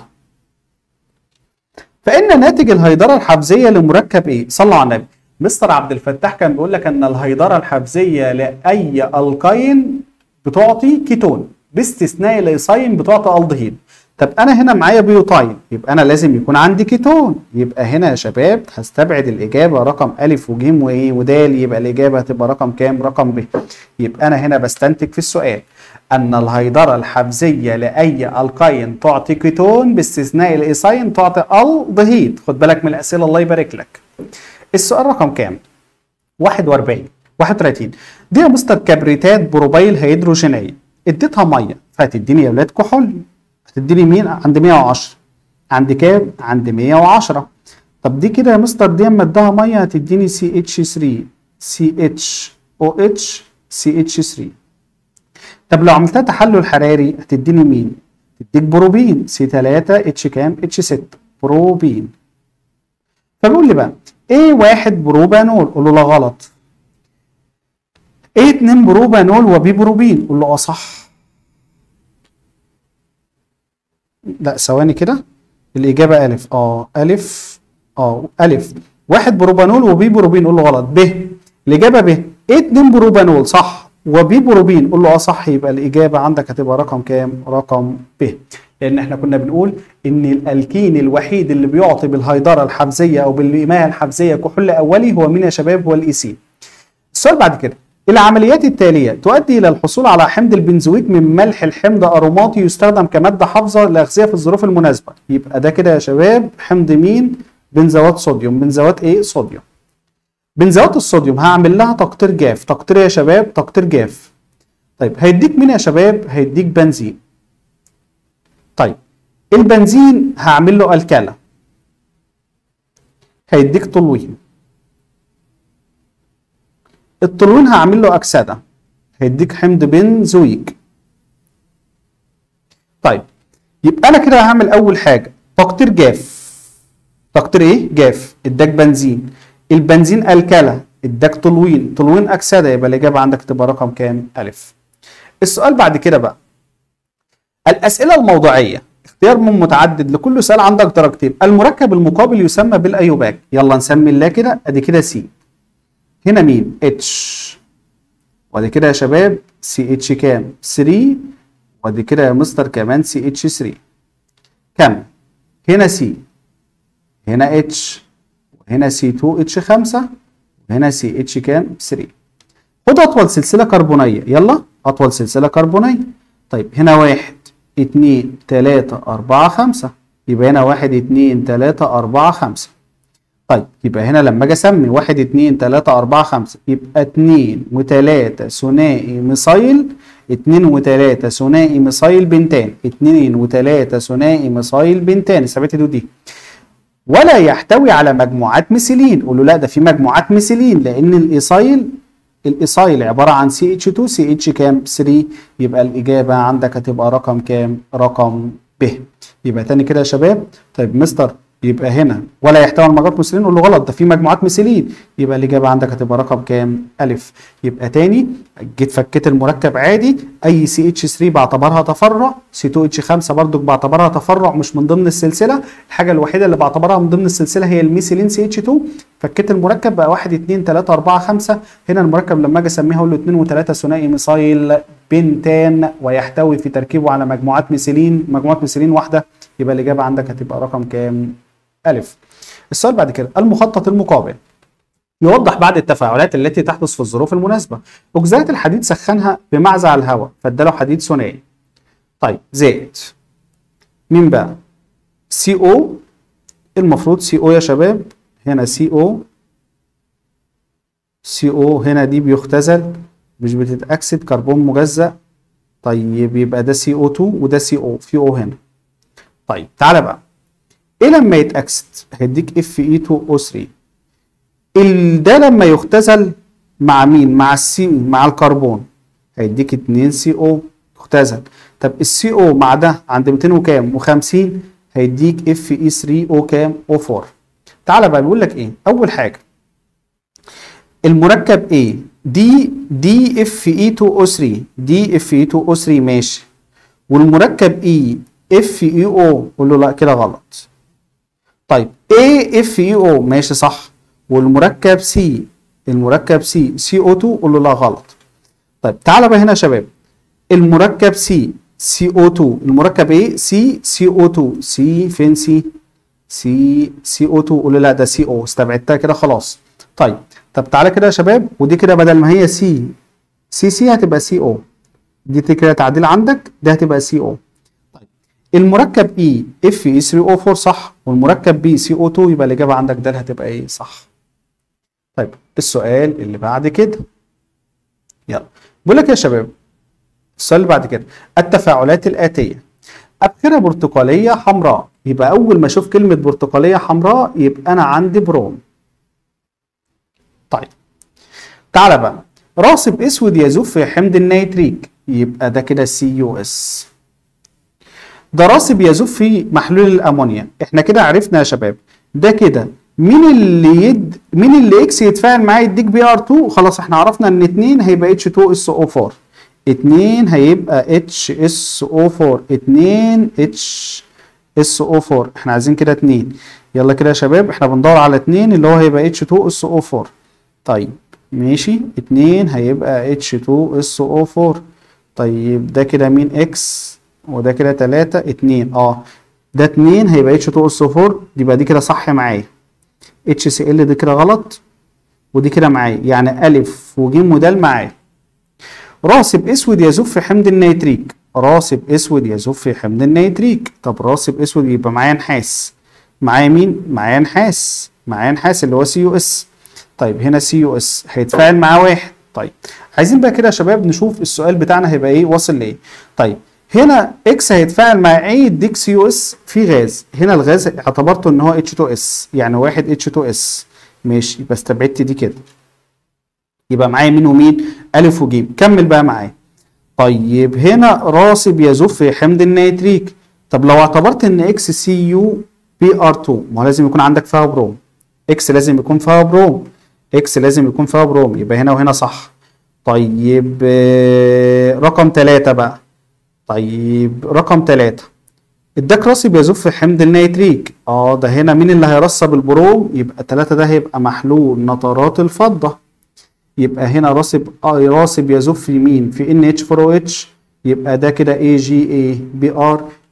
فان ناتج الهيدره الحفزيه لمركب ايه؟ صلوا على النبي مستر عبد الفتاح كان بيقول لك ان الهيدره الحفزيه لاي القين بتعطي كيتون باستثناء الايصاين بتعطي الدهيد طب انا هنا معايا بيوتاين يبقى انا لازم يكون عندي كيتون يبقى هنا يا شباب هستبعد الاجابه رقم الف وجيم وايه ودال يبقى الاجابه هتبقى رقم كام رقم ب يبقى انا هنا بستنتج في السؤال ان الهيدره الحفزيه لاي القين تعطي كيتون باستثناء الايصاين تعطي الدهيد خد بالك من الاسئله الله يبارك لك السؤال رقم كام 41 31 دي يا مستر كبريتات بروبيل هيدروجينيه اديتها ميه فهتديني يا ولاد كحول هتديني مين عند 110 عند كام عند 110 طب دي كده يا مستر دي اما اداها ميه هتديني سي اتش 3 سي اتش او اتش سي اتش 3 طب لو عملتها تحلل حراري هتديني مين تديك بروبين سي 3 اتش كام اتش 6 بروبين فبيقول لي بقى ايه واحد بروبانول قول له لا غلط ايه اتنين بروبانول وبي بروبين قول له اه صح لا ثواني كده الاجابه الف اه الف اه الف واحد بروبانول وبي بروبين قول له غلط ب الاجابه ب ايه اتنين بروبانول صح وبي بروبين قول له اه صح يبقى الاجابه عندك هتبقى رقم كام رقم ب لان احنا كنا بنقول ان الالكين الوحيد اللي بيعطي بالهيدره الحفزيه او بالمياه الحفزيه كحول اولي هو مين يا شباب هو الايسين السؤال بعد كده العمليات التالية تؤدي إلى الحصول على حمض البنزويك من ملح الحمض أروماطي يستخدم كمادة حافظة للأغذية في الظروف المناسبة يبقى ده كده يا شباب حمض مين؟ بنزوات صوديوم بنزوات إيه؟ صوديوم بنزوات الصوديوم هعمل لها تقطير جاف تقطير يا شباب تقطير جاف طيب هيديك مين يا شباب؟ هيديك بنزين طيب البنزين هعمل له الكالة هيديك تلوين التلوين هعمل له اكسده هيديك حمض بنزويك طيب يبقى انا كده هعمل اول حاجه تقطير جاف تقطير ايه جاف اداك بنزين البنزين الكلى اداك تلوين تلوين اكسده يبقى الاجابه عندك تبقى رقم كام الف السؤال بعد كده بقى الاسئله الموضوعيه اختيار من متعدد لكل سؤال عندك درجتين المركب المقابل يسمى بالايوباك يلا نسمي الله كده ادي كده سي هنا مين اتش وادي كده يا شباب سي اتش كام 3 وادي كده يا مستر كمان سي اتش 3 كم هنا سي هنا اتش وهنا سي 2 اتش 5 وهنا سي اتش كام 3 خد اطول سلسله كربونيه يلا اطول سلسله كربونيه طيب هنا واحد اتنين تلاتة أربعة خمسة يبقى هنا واحد اتنين تلاتة أربعة خمسة طيب يبقى هنا لما اجي اسمي واحد اتنين تلاتة أربعة خمسة يبقى اتنين وتلاتة ثنائي ميثايل اتنين وتلاتة ثنائي ميثايل بنتان اتنين وتلاتة ثنائي ميثايل بنتان ثبت دي ولا يحتوي على مجموعات ميثيلين قولوا لا ده في مجموعات ميثيلين لان الايثايل الايثايل عباره عن سي اتش 2 سي اتش كام 3 يبقى الاجابه عندك هتبقى رقم كام رقم ب يبقى تاني كده يا شباب طيب مستر يبقى هنا ولا يحتوي على مجموعات ميثيلين نقول له غلط ده في مجموعات ميثيلين يبقى الاجابه عندك هتبقى رقم كام الف يبقى تاني جيت فكيت المركب عادي اي سي اتش 3 بعتبرها تفرع سي 2 اتش 5 برضك بعتبرها تفرع مش من ضمن السلسله الحاجه الوحيده اللي بعتبرها من ضمن السلسله هي الميثيلين سي اتش 2 فكيت المركب بقى 1 2 3 4 5 هنا المركب لما اجي اسميها اقول له 2 و3 ثنائي ميثايل بنتان ويحتوي في تركيبه على مجموعات ميثيلين مجموعه ميثيلين واحده يبقى الاجابه عندك هتبقى رقم كام ألف السؤال بعد كده المخطط المقابل يوضح بعض التفاعلات التي تحدث في الظروف المناسبة أجزاء الحديد سخنها بمعزع الهواء فاداله حديد ثنائي طيب زائد مين بقى سي او المفروض سي او يا شباب هنا سي او سي او هنا دي بيختزل مش بتتأكسد كربون مجزأ طيب يبقى ده سي او 2 وده سي او في او هنا طيب تعالى بقى ايه لما يتأكسد هيديك اف اي 2 او 3 ال- ده لما يختزل مع مين مع السي مع الكربون هيديك 2 سي او اختزل طب السي او مع ده عند 200 وكام و50 هيديك اف اي 3 او كام او 4 تعالى بقى بيقول لك ايه اول حاجه المركب ايه دي دي اف اي 2 او 3 دي اف اي 2 او 3 ماشي والمركب اي اف اي او قول له لا كده غلط طيب ايه اف اي او ماشي صح والمركب سي المركب سي سي او 2 قول له لا غلط طيب تعالى بقى هنا يا شباب المركب سي سي او 2 المركب ايه سي سي او 2 سي فين سي سي سي او 2 قول له لا ده سي او استبعدتها كده خلاص طيب طب تعالى كده يا شباب ودي كده بدل ما هي سي سي سي هتبقى سي او دي كده تعديل عندك ده هتبقى سي او المركب اي اف اي 3 او 4 صح والمركب بي سي او 2 يبقى الاجابه عندك ده هتبقى ايه صح طيب السؤال اللي بعد كده يلا بقول لك يا شباب السؤال اللي بعد كده التفاعلات الاتيه ابخره برتقاليه حمراء يبقى اول ما اشوف كلمه برتقاليه حمراء يبقى انا عندي بروم طيب تعالى بقى راصب اسود يذوب في حمض النيتريك يبقى ده كده سي يو اس ده راسب يذوب في محلول الامونيا احنا كده عرفنا يا شباب ده كده مين اللي يد مين اللي اكس يتفاعل معاه يديك بي ار 2 خلاص احنا عرفنا ان 2 هيبقى اتش 2 اس او 4 2 هيبقى اتش اس او 4 2 اتش اس او 4 احنا عايزين كده 2 يلا كده يا شباب احنا بندور على 2 اللي هو هيبقى اتش 2 اس او 4 طيب ماشي 2 هيبقى اتش 2 اس او 4 طيب ده كده مين اكس وده كده 3 2 اه ده 2 هيبقى اتش 2 اس 4 يبقى دي كده صح معايا اتش سي ال دي كده غلط ودي كده معايا يعني الف وجيم ودال معايا راسب اسود يذوب في حمض النيتريك راسب اسود يذوب في حمض النيتريك طب راسب اسود يبقى معايا نحاس معايا مين معايا نحاس معايا نحاس اللي هو سي يو اس طيب هنا سي يو اس هيتفاعل معاه واحد طيب عايزين بقى كده يا شباب نشوف السؤال بتاعنا هيبقى ايه واصل لايه طيب هنا اكس هيتفاعل مع اي يديك سي يو اس في غاز هنا الغاز اعتبرته ان هو اتش 2 اس يعني واحد اتش 2 اس ماشي يبقى استبعدت دي كده يبقى معايا مين ومين الف وجيم كمل بقى معايا طيب هنا راسب يذوب في حمض النيتريك طب لو اعتبرت ان اكس سي يو بي ار 2 ما هو لازم يكون عندك فيها بروم اكس لازم يكون فيها بروم اكس لازم يكون فيها بروم يبقى هنا وهنا صح طيب آه، رقم ثلاثة بقى طيب رقم ثلاثة اداك راسب يذوب في حمض النيتريك اه ده هنا مين اللي هيرسب البروم يبقى ثلاثة ده هيبقى محلول نترات الفضة يبقى هنا راسب اه راسب يذوب في مين في ان اتش 4 او اتش يبقى ده كده اي جي اي بي ار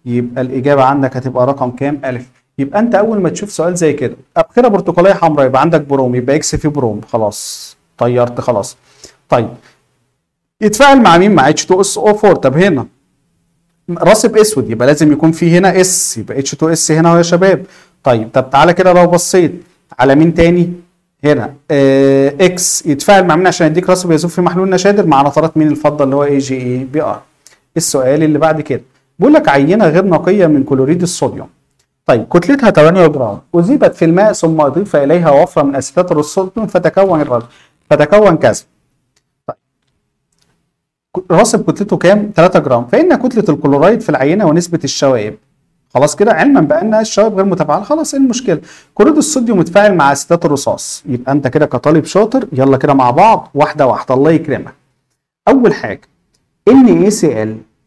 يبقى الاجابه عندك هتبقى رقم كام الف يبقى انت اول ما تشوف سؤال زي كده ابخره برتقاليه حمراء يبقى عندك بروم يبقى اكس في بروم خلاص طيرت خلاص طيب يتفاعل مع مين مع H2SO4 طب هنا راسب اسود يبقى لازم يكون في هنا اس يبقى H2S هنا اهو يا شباب طيب طب تعالى كده لو بصيت على مين تاني هنا آه اكس يتفاعل مع مين عشان يديك راسب يذوب في محلول نشادر مع نترات مين الفضه اللي هو اي جي اي بي ار السؤال اللي بعد كده بيقول لك عينه غير نقيه من كلوريد الصوديوم طيب كتلتها 8 جرام أذيبت في الماء ثم أضيف إليها وفرة من أسيتات الصوديوم فتكون الرجل فتكون كذا طيب راسب كتلته كام 3 جرام فإن كتلة الكلورايد في العينة ونسبة الشوائب خلاص كده علما بأن الشوائب غير متفاعلة خلاص ايه المشكلة كلوريد الصوديوم متفاعل مع أسيتات الرصاص يبقى أنت كده كطالب شاطر يلا كده مع بعض واحدة واحدة الله يكرمك أول حاجة NaCl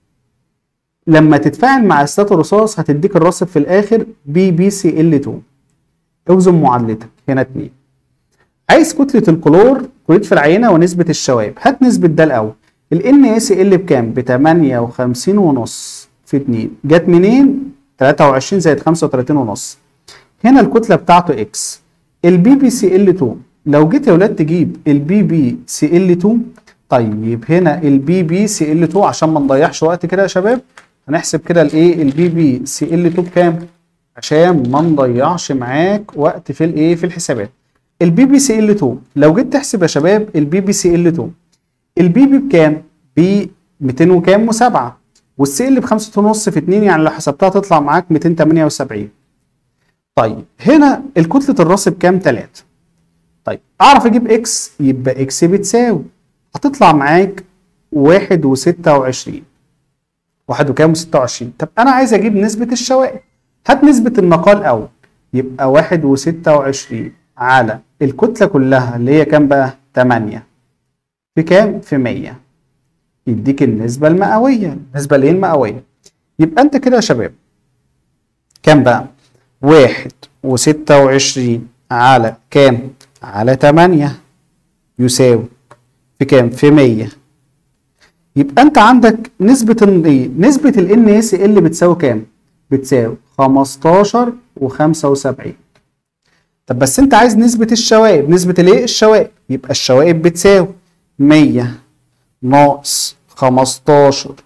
لما تتفاعل مع اسيتات الرصاص هتديك الراسب في الاخر بي بي سي ال 2 اوزن معادلتك هنا 2 عايز كتله الكلور كلوريد في العينه ونسبه الشوائب هات نسبه ده الاول ال اس ال بكام ب 58 ونص في 2 جت منين 23 زائد 35 ونص هنا الكتله بتاعته اكس البي بي سي ال 2 لو جيت يا ولاد تجيب البي بي سي ال 2 طيب هنا البي بي سي ال 2 عشان ما نضيعش وقت كده يا شباب هنحسب كده الايه البي بي سي ال 2 بكام عشان ما نضيعش معاك وقت في الايه في الحسابات البي بي سي ال 2 لو جيت تحسب يا شباب البي بي سي ال 2 البي بي بكام ب 200 وكام و7 والسي ال ب 5.5 في 2 يعني لو حسبتها تطلع معاك 278 طيب هنا الكتله الراس بكام 3 طيب اعرف اجيب اكس يبقى اكس بتساوي هتطلع معاك 1 و26 واحد وكام و26 طب انا عايز اجيب نسبة الشوائب هات نسبة النقاء الاول يبقى واحد وستة وعشرين على الكتلة كلها اللي هي كام بقى 8 في كام في 100 يديك النسبة المئوية النسبة اللي هي المئوية يبقى انت كده يا شباب كام بقى واحد وستة وعشرين على كام على 8 يساوي في كام في 100 يبقى انت عندك نسبة ايه؟ نسبة ال NaCl اللي بتساوي كام؟ بتساوي 15 و75 طب بس انت عايز نسبة الشوائب، نسبة الايه؟ الشوائب، يبقى الشوائب بتساوي 100 ناقص 15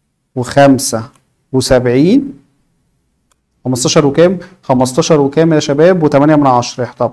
و75 15 وكام؟ 15 وكام يا شباب؟ و8 من 10 يحتمل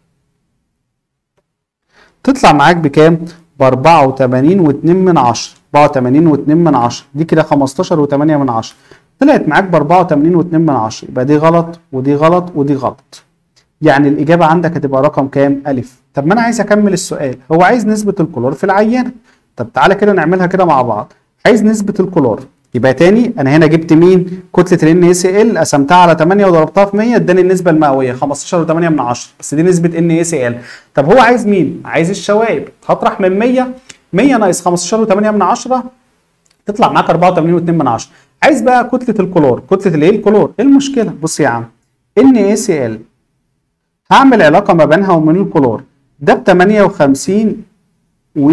تطلع معاك بكام؟ ب 84 و2 من 10 84 و2 من 10 دي كده 15 و8 من 10 طلعت معاك ب 84 و2 من 10 يبقى دي غلط ودي غلط ودي غلط يعني الاجابه عندك هتبقى رقم كام الف طب ما انا عايز اكمل السؤال هو عايز نسبه الكلور في العينه طب تعالى كده نعملها كده مع بعض عايز نسبه الكلور يبقى تاني انا هنا جبت مين كتله ال NaCl قسمتها على 8 وضربتها في 100 اداني النسبه المئويه 15 و8 من 10 بس دي نسبه NaCl طب هو عايز مين عايز الشوائب هطرح من 100 100 ناقص 15 و8 من 10 تطلع معاك 84 و2 من 10 عايز بقى كتله الكلور كتله الايه الكلور ايه المشكله بص يا عم NaCl هعمل علاقه ما بينها وبين الكلور ده ب 58 و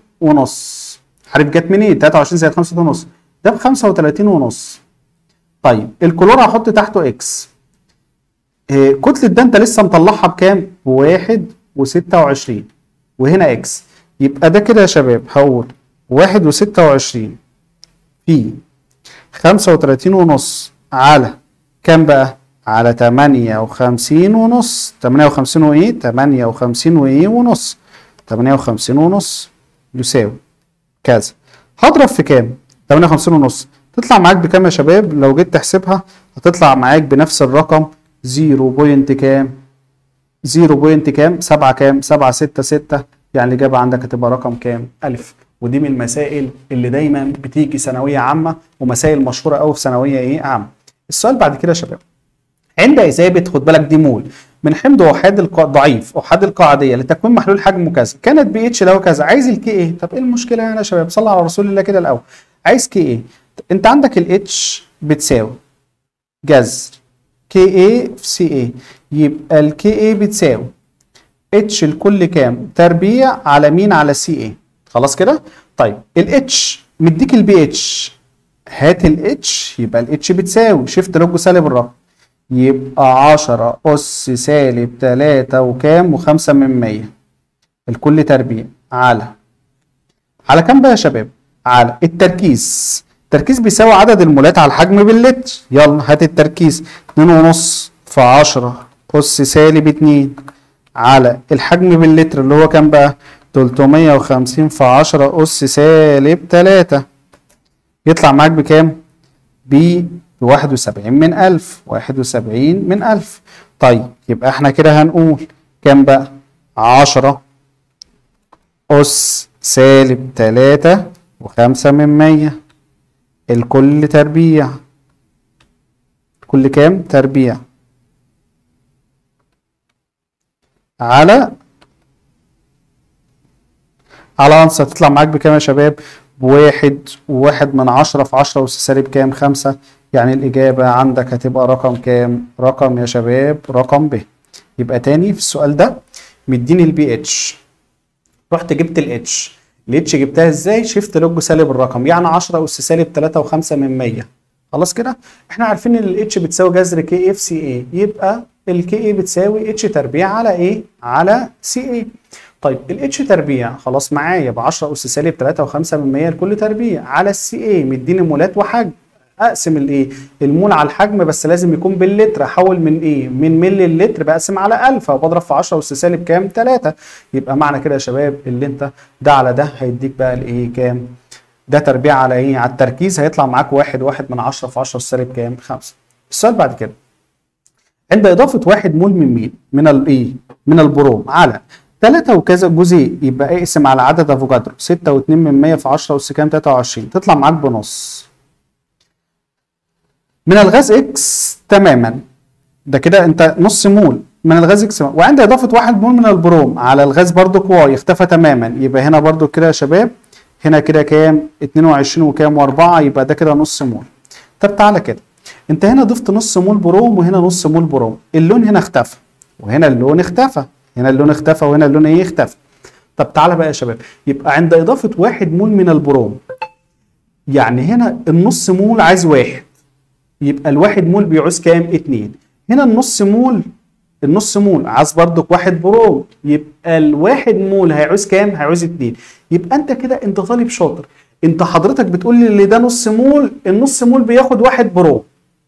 ونص عارف جت منين 23 زائد 5 ونص ده ب 35 ونص طيب الكلور هحط تحته اكس إيه كتله ده انت لسه مطلعها بكام؟ بواحد و26 وهنا اكس يبقى ده كده يا شباب هقول واحد وستة وعشرين في خمسة وتلاتين ونص على كام بقى؟ على تمانية وخمسين ونص تمانية وخمسين وإيه؟ تمانية وخمسين وإيه ونص تمانية وخمسين ونص يساوي كذا هضرب في كام؟ تمانية وخمسين ونص تطلع معاك بكام يا شباب؟ لو جيت تحسبها هتطلع معاك بنفس الرقم زيرو بوينت كام؟ زيرو بوينت كام؟ سبعة كام؟ سبعة ستة ستة يعني الإجابة عندك هتبقى رقم كام؟ ألف ودي من المسائل اللي دايما بتيجي ثانوية عامة ومسائل مشهورة أوي في ثانوية إيه عامة. السؤال بعد كده يا شباب عند إثابة خد بالك دي مول من حمض أحاد القا... ضعيف أحاد القاعدية لتكوين محلول حجمه كذا كانت بي اتش له كذا عايز الكي ايه طب ايه المشكلة يعني يا شباب صلى على رسول الله كده الأول عايز كي ايه أنت عندك الاتش بتساوي جذر كي ايه في سي ايه يبقى الكي ايه بتساوي اتش الكل كام تربيع على مين على سي ايه خلاص كده طيب الاتش مديك البي اتش هات الاتش يبقى الاتش بتساوي شيفت لوج سالب الرقم يبقى 10 اس سالب 3 وكام و5 من 100 الكل تربيع على على كام بقى يا شباب على التركيز التركيز بيساوي عدد المولات على الحجم باللتر يلا هات التركيز 2.5 في 10 اس سالب 2 على الحجم باللتر اللي هو كام بقى 350 في 10 اس سالب 3 يطلع معاك بكام ب 71 من 1000 71 من 1000 طيب يبقى احنا كده هنقول كام بقى 10 أس سالب 3 و5 من 100 الكل تربيع كل كام تربيع على على أنصة تطلع معاك بكام يا شباب بواحد وواحد من عشرة في عشرة أس سالب كام خمسة يعني الإجابة عندك هتبقى رقم كام رقم يا شباب رقم ب يبقى تاني في السؤال ده مديني البي اتش رحت جبت الاتش الاتش جبتها ازاي شيفت لوج سالب الرقم يعني 10 اس سالب 3 و5 من 100 خلاص كده احنا عارفين ان الاتش بتساوي جذر كي اف سي اي يبقى الكي اي بتساوي اتش تربيع على ايه على سي اي طيب الاتش تربيع خلاص معايا ب 10 اس سالب 3 و5 من 100 لكل تربيع على السي اي مديني مولات وحجم اقسم الايه المول على الحجم بس لازم يكون باللتر احول من ايه من ملي اللتر بقسم على 1000 وبضرب في 10 اس سالب كام 3 يبقى معنى كده يا شباب اللي انت ده على ده هيديك بقى الايه كام ده تربيع على ايه على التركيز هيطلع معاك واحد واحد من 10 في 10 سالب كام 5 السؤال بعد كده عند اضافه واحد مول من مين من الايه من البروم على 3 وكذا جزيء يبقى اقسم على عدد افوكادرو 6 و2 من 100 في 10 اس كام 23 تطلع معاك بنص من الغاز اكس تماما ده كده انت نص مول من الغاز اكس وعند اضافه واحد مول من البروم على الغاز برضو واي اختفى تماما يبقى هنا برضو كده يا شباب هنا كده كام 22 وكام و4 يبقى ده كده نص مول طب تعالى كده انت هنا ضفت نص مول بروم وهنا نص مول بروم اللون هنا اختفى وهنا اللون اختفى هنا اللون اختفى وهنا اللون ايه اختفى طب تعالى بقى يا شباب يبقى عند اضافه واحد مول من البروم يعني هنا النص مول عايز واحد يبقى الواحد مول بيعوز كام؟ اتنين. هنا النص مول النص مول عايز برضك واحد بروم يبقى الواحد مول هيعوز كام؟ هيعوز اتنين. يبقى انت كده انت طالب شاطر. انت حضرتك بتقول لي اللي ده نص مول النص مول بياخد واحد بروم.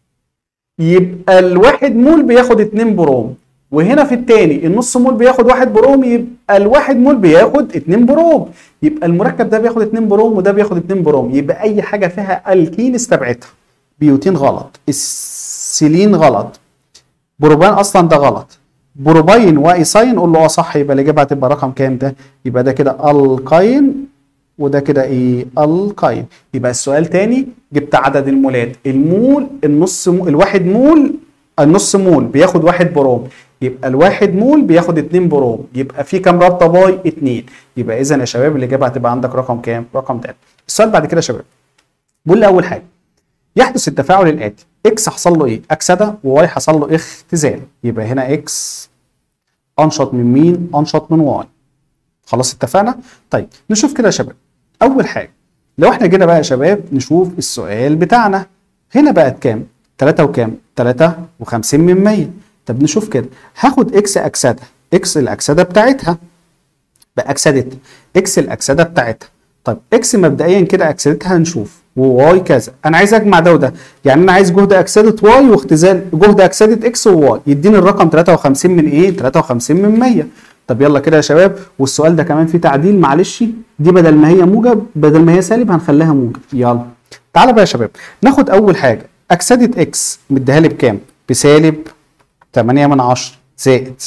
يبقى الواحد مول بياخد اتنين بروم. وهنا في التاني النص مول بياخد واحد بروم يبقى الواحد مول بياخد اتنين بروم يبقى المركب ده بياخد اتنين بروم وده بياخد اتنين بروم يبقى اي حاجه فيها الكين استبعدها بيوتين غلط السيلين غلط بروبان اصلا ده غلط بروبين وايساين قول له اه صح يبقى الاجابه هتبقى رقم كام ده يبقى ده كده القاين وده كده ايه القاين يبقى السؤال تاني جبت عدد المولات المول النص مول الواحد مول النص مول بياخد واحد بروم يبقى الواحد مول بياخد اتنين بروم يبقى في كام رابطه باي اتنين يبقى اذا يا شباب الاجابه هتبقى عندك رقم كام رقم تاني السؤال بعد كده يا شباب بيقول لي اول حاجه يحدث التفاعل الاتي اكس حصل له ايه اكسده وواي حصل له اختزال يبقى هنا اكس انشط من مين انشط من واي خلاص اتفقنا طيب نشوف كده يا شباب اول حاجه لو احنا جينا بقى يا شباب نشوف السؤال بتاعنا هنا بقت كام 3 وكام 53 من 100 طب نشوف كده هاخد اكس اكسده اكس الاكسده بتاعتها باكسده اكس الاكسده بتاعتها طيب اكس مبدئيا كده اكسدتها هنشوف وواي كذا انا عايز اجمع ده وده يعني انا عايز جهد اكسده واي واختزال جهد اكسده اكس وواي يديني الرقم 53 من ايه 53 من 100 طب يلا كده يا شباب والسؤال ده كمان فيه تعديل معلش دي بدل ما هي موجب بدل ما هي سالب هنخليها موجب يلا تعالى بقى يا شباب ناخد اول حاجه اكسده اكس مديها لي بكام بسالب 8 من 10 زائد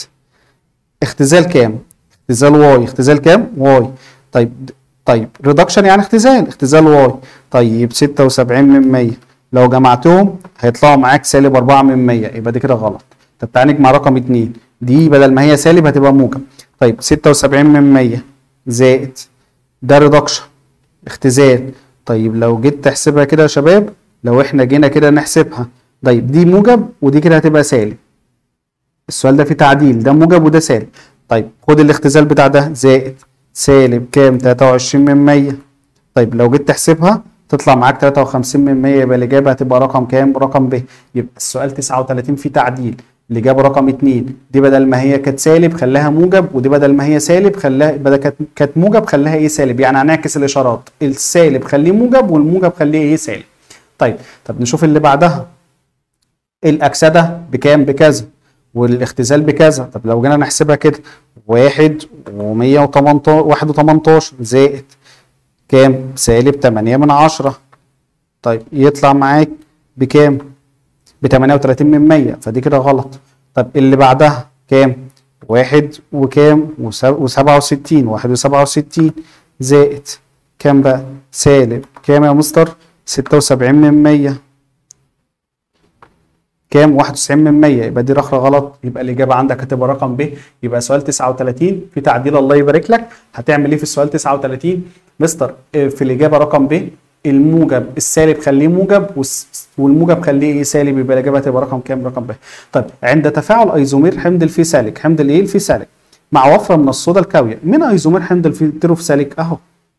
اختزال كام اختزال واي اختزال كام واي طيب طيب ريدكشن يعني اختزال اختزال واي طيب 76 من 100 لو جمعتهم هيطلعوا معاك سالب 4 من 100 يبقى دي كده غلط طب تعالى نجمع رقم 2 دي بدل ما هي سالب هتبقى موجب طيب 76 من 100 زائد ده ريدكشن اختزال طيب لو جيت تحسبها كده يا شباب لو احنا جينا كده نحسبها طيب دي موجب ودي كده هتبقى سالب السؤال ده فيه تعديل ده موجب وده سالب طيب خد الاختزال بتاع ده زائد سالب كام 23 من 100 طيب لو جيت تحسبها تطلع معاك 53 من 100 يبقى الاجابه هتبقى رقم كام رقم ب يبقى السؤال 39 فيه تعديل الاجابه رقم 2 دي بدل ما هي كانت سالب خلاها موجب ودي بدل ما هي سالب خلاها بدل كانت كانت موجب خلاها ايه سالب يعني هنعكس الاشارات السالب خليه موجب والموجب خليه ايه سالب طيب طب نشوف اللي بعدها الاكسده بكام بكذا والاختزال بكذا طب لو جينا نحسبها كده واحد ومية وتمنتاشر واحد وتمنتاشر زائد كام سالب تمانية من عشرة طيب يطلع معاك بكام بتمانية وتلاتين من مية فدي كده غلط طب اللي بعدها كام واحد وكام وسبعة وستين واحد وسبعة وستين زائد كام بقى سالب كام يا مستر ستة وسبعين من مية كام 91 من 100 يبقى دي رخرة غلط يبقى الإجابة عندك هتبقى رقم ب يبقى سؤال 39 في تعديل الله يبارك لك هتعمل إيه في السؤال 39 مستر في الإجابة رقم ب الموجب السالب خليه موجب والموجب خليه ايه سالب يبقى الاجابه هتبقى رقم كام رقم ب طيب عند تفاعل ايزومير حمض الفيساليك حمض الايه الفيساليك مع وفره من الصودا الكاويه من ايزومير حمض التيروفساليك اهو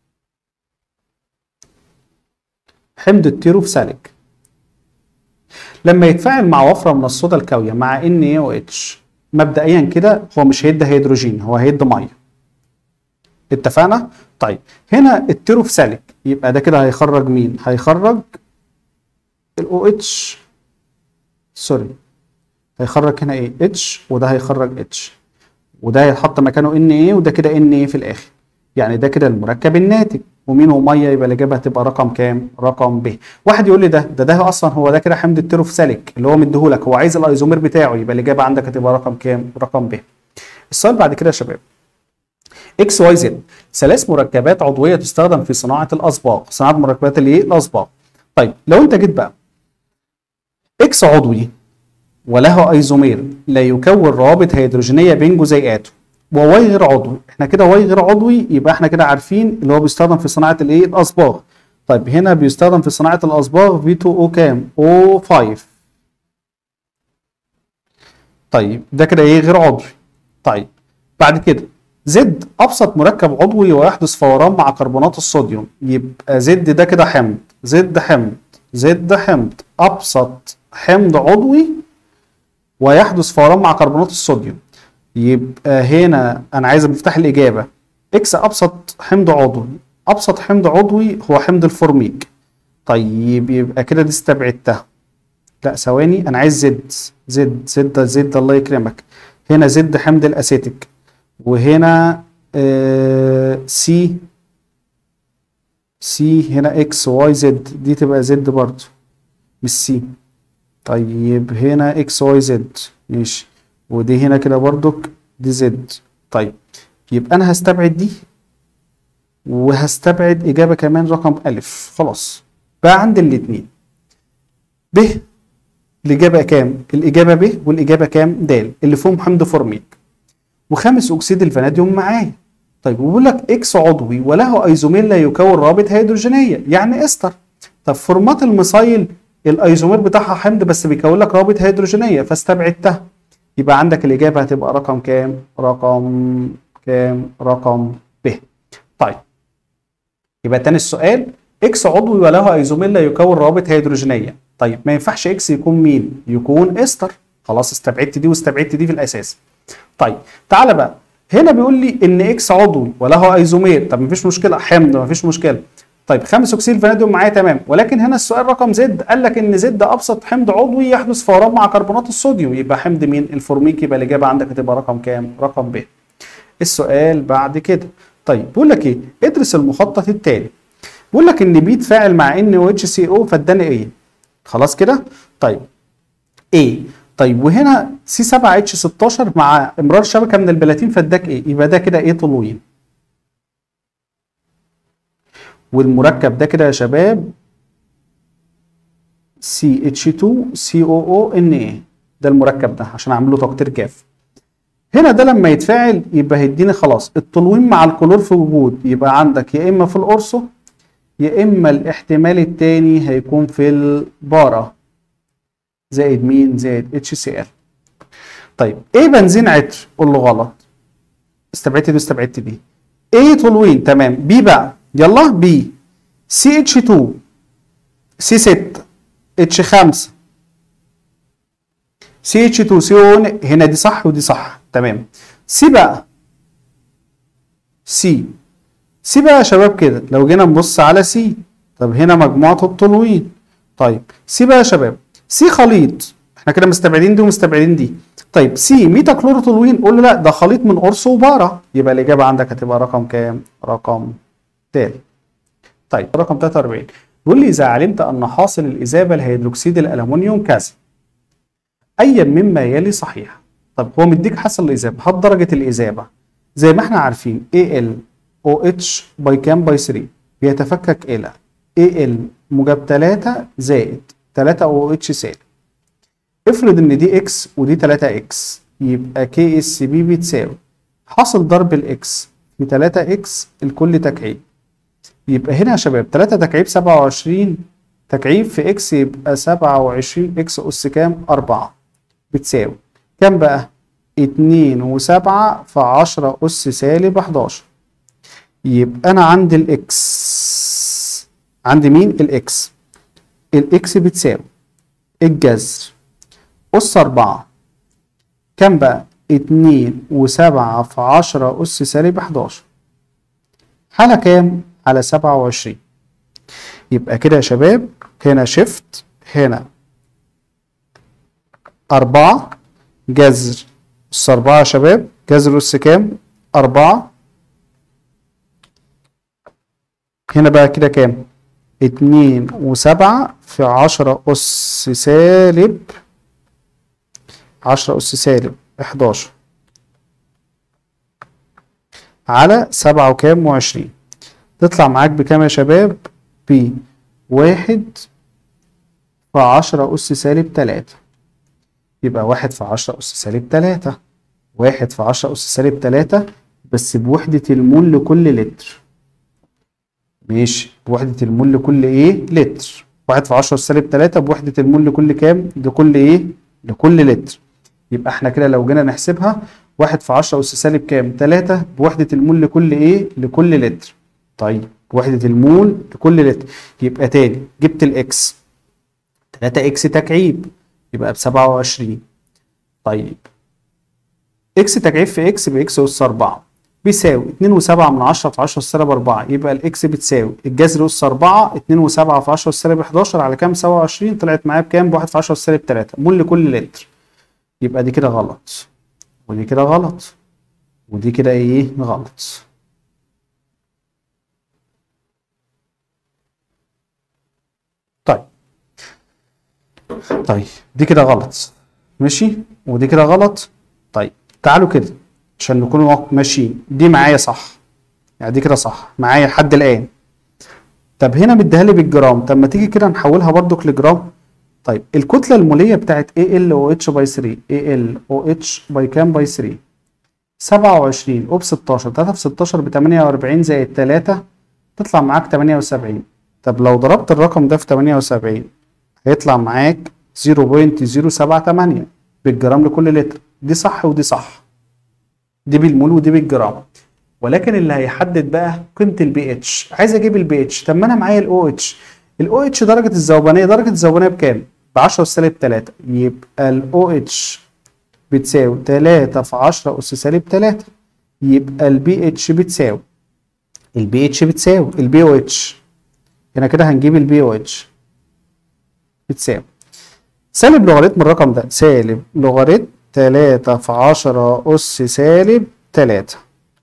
حمض التيروفساليك لما يتفاعل مع وفره من الصودا الكاويه مع ان اي او اتش مبدئيا كده هو مش هيدي هيدروجين هو هيدي ميه اتفقنا طيب هنا التيروفساليك يبقى ده كده هيخرج مين هيخرج الاو اتش سوري هيخرج هنا ايه اتش وده هيخرج اتش وده هيتحط مكانه ان ايه وده كده ان ايه في الاخر يعني ده كده المركب الناتج ومين وميه يبقى الاجابه هتبقى رقم كام؟ رقم ب. واحد يقول لي ده ده ده اصلا هو ده كده حمض التيروفساليك اللي هو مديهولك هو عايز الايزومير بتاعه يبقى الاجابه عندك هتبقى رقم كام؟ رقم ب. السؤال بعد كده يا شباب اكس واي زد ثلاث مركبات عضويه تستخدم في صناعه الاصباغ، صناعه مركبات الايه؟ الاصباغ. طيب لو انت جيت بقى اكس عضوي وله ايزومير لا يكون روابط هيدروجينيه بين جزيئاته وواي غير عضوي احنا كده واي غير عضوي يبقى احنا كده عارفين اللي هو بيستخدم في صناعه الايه الاصباغ طيب هنا بيستخدم في صناعه الاصباغ V2O كام O5 طيب ده كده ايه غير عضوي طيب بعد كده زد ابسط مركب عضوي ويحدث فوران مع كربونات الصوديوم يبقى زد ده كده حمض زد حمض زد حمض ابسط حمض عضوي ويحدث فوران مع كربونات الصوديوم يبقى هنا انا عايز مفتاح الاجابه اكس ابسط حمض عضوي ابسط حمض عضوي هو حمض الفورميك طيب يبقى كده دي استبعدتها لا ثواني انا عايز زد زد زد زد الله يكرمك هنا زد حمض الاسيتيك وهنا آه سي سي هنا اكس واي زد دي تبقى زد برضو مش سي طيب هنا اكس واي زد ماشي ودي هنا كده برضك دي زد طيب يبقى انا هستبعد دي وهستبعد اجابه كمان رقم الف خلاص بقى عندي الاثنين ب الاجابه كام الاجابه ب والاجابه كام د اللي فيهم حمض فورميك وخامس اكسيد الفاناديوم معايا طيب وبيقول لك اكس عضوي وله ايزومير لا يكون رابط هيدروجينيه يعني استر طب فورمات المصايل الايزومير بتاعها حمض بس بيكون لك رابط هيدروجينيه فاستبعدتها يبقى عندك الإجابة هتبقى رقم كام؟ رقم كام؟ رقم ب. طيب يبقى تاني السؤال اكس عضوي وله ايزومير لا يكون روابط هيدروجينيه. طيب ما ينفعش اكس يكون مين؟ يكون استر. خلاص استبعدت دي واستبعدت دي في الأساس. طيب تعالى بقى هنا بيقول لي ان اكس عضوي وله ايزومير طب مفيش مشكله حمض مفيش مشكله طيب خامس اكسيد الفاناديوم معايا تمام ولكن هنا السؤال رقم زد قال لك ان زد ابسط حمض عضوي يحدث فوران مع كربونات الصوديوم يبقى حمض مين الفورميك يبقى الاجابه عندك هتبقى رقم كام رقم ب السؤال بعد كده طيب بيقول لك ايه ادرس المخطط التالي بيقول لك ان بي تفاعل مع ان او اتش سي او فاداني ايه خلاص كده طيب ايه طيب وهنا سي 7 اتش 16 مع امرار شبكه من البلاتين فاداك ايه يبقى ده كده ايه طولوين والمركب ده كده يا شباب CH2 COO NA ده المركب ده عشان اعمل له تقطير جاف هنا ده لما يتفاعل يبقى هيديني خلاص التولوين مع الكلور في وجود يبقى عندك يا اما في القرصه يا اما الاحتمال التاني هيكون في البارة زائد مين زائد HCl طيب ايه بنزين عطر قول له غلط استبعدت دي واستبعدت دي ايه تولوين تمام بي بقى يلا بي سي اتش 2 سي 6 اتش 5 سي اتش 2 سي او هنا دي صح ودي صح تمام سي بقى سي سي بقى يا شباب كده لو جينا نبص على سي طب هنا مجموعة الطلوين طيب سي بقى يا شباب سي خليط احنا كده مستبعدين دي ومستبعدين دي طيب سي ميتا كلوروتولوين قول له لا ده خليط من قرص وبارة يبقى الإجابة عندك هتبقى رقم كام؟ رقم تالت طيب رقم 43 بيقول لي إذا علمت أن حاصل الإذابة لهيدروكسيد الألمنيوم كذا أيا مما يلي صحيح طب هو مديك حاصل الإذابة هات درجة الإذابة زي ما احنا عارفين AlOH باي كام باي 3 بيتفكك إلى Al موجب 3 زائد 3 OH سالب افرض ان دي اكس ودي 3 اكس يبقى كي اس بي بتساوي حاصل ضرب الاكس في 3 اكس الكل تكعيب يبقى هنا يا شباب 3 تكعيب 27 تكعيب في اكس يبقى 27 اكس اس كام 4 بتساوي كام بقى 2 و7 في 10 اس سالب 11 يبقى انا عندي الاكس عندي مين الاكس الاكس بتساوي الجذر أس أربعة كام بقى؟ اتنين وسبعة في عشرة أس سالب حداشر حالة كام؟ على سبعة وعشرين يبقى كده يا شباب هنا شيفت هنا أربعة جذر أس أربعة يا شباب جذر أس كام؟ أربعة هنا بقى كده كام؟ اتنين وسبعة في عشرة أس سالب عشرة أس سالب حداشر على سبعة وكام وعشرين تطلع معاك بكام يا شباب؟ ب واحد في عشرة أس سالب تلاتة يبقى واحد في عشرة أس سالب تلاتة واحد في عشرة أس سالب تلاتة بس بوحدة المول لكل لتر ماشي بوحدة المول لكل ايه؟ لتر واحد في عشرة أس سالب تلاتة بوحدة المول لكل كام؟ لكل ايه؟ لكل لتر يبقى احنا كده لو جينا نحسبها واحد في عشرة أس سالب كام؟ تلاتة بوحدة المول لكل ايه؟ لكل لتر طيب وحدة المول لكل لتر يبقى تاني جبت الاكس 3 اكس تكعيب يبقى ب 27 طيب اكس تكعيب في اكس باكس اس 4 بيساوي 2 و7 من 10 في 10 سالب 4 يبقى الاكس بتساوي الجذر اس 4 2 و7 في 10 سالب 11 على كام 27 طلعت معايا بكام؟ بواحد في 10 سالب 3 مول لكل لتر يبقى دي كده غلط ودي كده غلط ودي كده ايه غلط طيب طيب دي كده غلط ماشي ودي كده غلط طيب تعالوا كده عشان نكون واق- ماشيين دي معايا صح يعني دي كده صح معايا لحد الآن طب هنا مديها لي بالجرام طب ما تيجي كده نحولها برضك لجرام طيب الكتلة المولية بتاعت ALOH باي 3 ALOH باي كام باي 3 27 أو ب 16 3 في 16 ب 48 زائد 3 تطلع معاك 78 طب لو ضربت الرقم ده في 78 هيطلع معاك 0.078 بالجرام لكل لتر دي صح ودي صح دي بالمول ودي بالجرام ولكن اللي هيحدد بقى قيمه البي اتش عايز اجيب البي اتش طب ما انا معايا الاو اتش الاو اتش درجه الذوبانيه درجه الذوبانيه بكام ب 10 سالب 3 يبقى الاو اتش بتساوي 3 في 10 اس سالب 3 يبقى البي اتش بتساوي البي اتش بتساوي البي او اتش هنا كده هنجيب البي او اتش بتساوي سالب لوغاريتم الرقم ده سالب لوغاريتم 3 في 10 أس سالب 3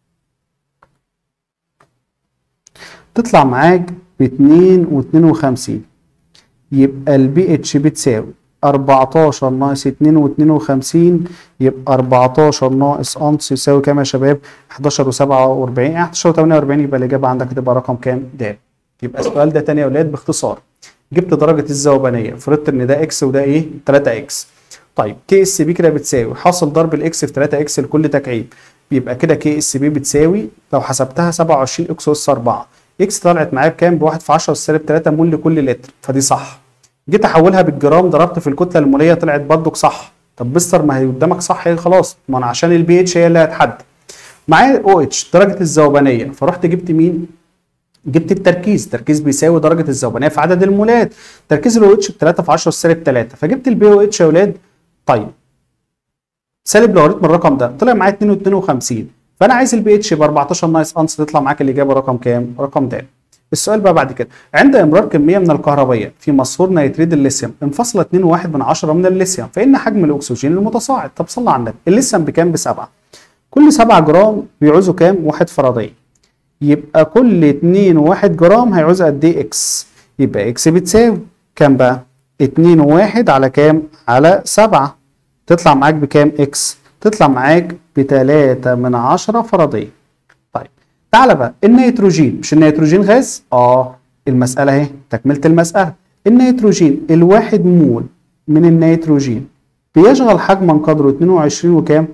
تطلع معاك ب 2 و52 يبقى البي اتش بتساوي 14 ناقص 2 و52 يبقى 14 ناقص أنص يساوي كام يا شباب؟ 11 و47 يعني 11 و48 يبقى الإجابة عندك هتبقى رقم كام؟ د يبقى السؤال ده تاني يا أولاد باختصار جبت درجة الذوبانية فرضت إن ده إكس وده إيه؟ 3 إكس طيب كي اس بي كده بتساوي حاصل ضرب الاكس في 3 اكس لكل تكعيب يبقى كده كي اس بي بتساوي لو حسبتها 27 اكس اس 4 اكس طلعت معايا بكام؟ بواحد في 10 سالب 3 مول لكل لتر فدي صح جيت احولها بالجرام ضربت في الكتله الموليه طلعت برضك صح طب مستر ما هي قدامك صح هي خلاص ما انا عشان البي اتش هي اللي هتحدد معايا او اتش درجه الذوبانيه فرحت جبت مين؟ جبت التركيز التركيز بيساوي درجه الذوبانيه في عدد المولات تركيز الاو اتش ب 3 في 10 سالب 3 فجبت البي او اتش يا اولاد طيب سالب لوغاريتم الرقم ده طلع معايا 2.52 فانا عايز البي اتش ب 14 ناقص انس تطلع معاك الاجابه رقم كام؟ رقم د. السؤال بقى بعد كده عند امرار كميه من الكهربيه في مصفور نيتريد الليثيوم انفصل 2.1 من 10 من الليثيوم فان حجم الاكسجين المتصاعد طب صلى على النبي الليثيوم بكام؟ بسبعه كل 7 جرام بيعوزوا كام؟ واحد فاراداي يبقى كل 2 و1 جرام هيعوز قد ايه اكس؟ يبقى اكس بتساوي كام بقى؟ 2 و1 على كام؟ على 7 تطلع معاك بكام اكس؟ تطلع معاك ب 3 من 10 فاراداي. طيب تعالى بقى النيتروجين مش النيتروجين غاز؟ اه المسألة اهي تكملة المسألة النيتروجين الواحد مول من النيتروجين بيشغل حجما قدره 22 وكام؟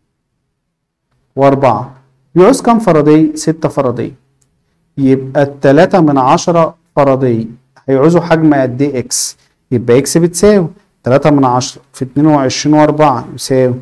و4 بيعوز كام فاراداي؟ 6 فاراداي يبقى التلاتة من عشرة فاراداي هيعوزوا حجم قد ايه اكس؟ يبقى اكس بتساوي تلاتة من عشرة في اتنين وعشرين وأربعة يساوي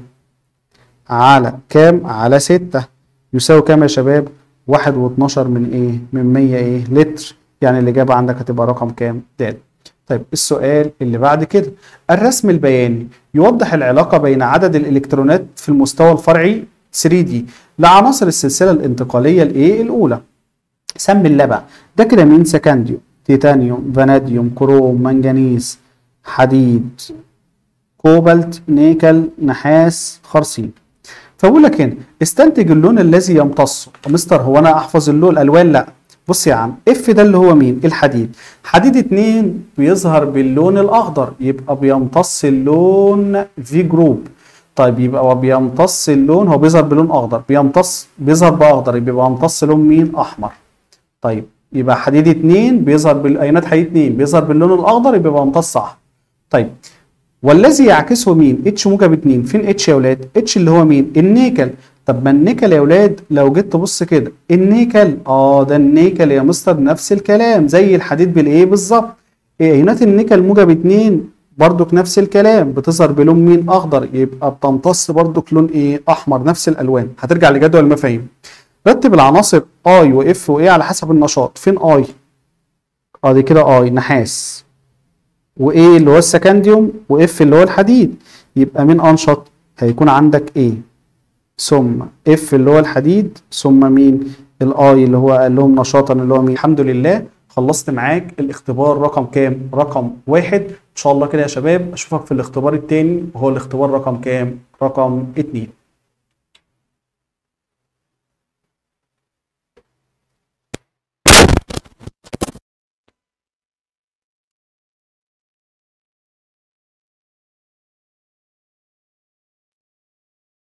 على كام؟ على ستة يساوي كام يا شباب؟ واحد واتناشر من ايه؟ من مية ايه؟ لتر يعني الإجابة عندك هتبقى رقم كام؟ د طيب السؤال اللي بعد كده الرسم البياني يوضح العلاقة بين عدد الإلكترونات في المستوى الفرعي 3D لعناصر السلسلة الانتقالية الإيه؟ الأولى سمي الله بقى ده كده مين سكنديوم تيتانيوم فاناديوم كروم منجنيز حديد كوبالت نيكل نحاس خرسين فبقول لك هنا استنتج اللون الذي يمتص مستر هو انا احفظ اللون الالوان لا بص يا عم اف ده اللي هو مين الحديد حديد اتنين بيظهر باللون الاخضر يبقى بيمتص اللون في جروب طيب يبقى هو بيمتص اللون هو بيظهر بلون اخضر بيمتص بيظهر باخضر يبقى بيمتص لون مين احمر طيب يبقى حديد اتنين بيظهر بالايونات حديد اتنين بيظهر باللون الاخضر يبقى بيمتص احمر طيب والذي يعكسه مين اتش موجب 2 فين اتش يا ولاد اتش اللي هو مين النيكل طب ما النيكل يا ولاد لو جيت تبص كده النيكل اه ده النيكل يا مستر نفس الكلام زي الحديد بالايه بالظبط ايونات النيكل موجب 2 برضك نفس الكلام بتظهر بلون مين اخضر يبقى بتمتص برضك لون ايه احمر نفس الالوان هترجع لجدول المفاهيم رتب العناصر اي واف وايه على حسب النشاط فين اي اه دي كده اي نحاس وايه اللي هو السكنديوم واف اللي هو الحديد يبقى مين انشط هيكون عندك ايه ثم اف اللي هو الحديد ثم مين الاي اللي هو اقل لهم نشاطا اللي هو مين الحمد لله خلصت معاك الاختبار رقم كام رقم واحد ان شاء الله كده يا شباب اشوفك في الاختبار التاني وهو الاختبار رقم كام رقم اتنين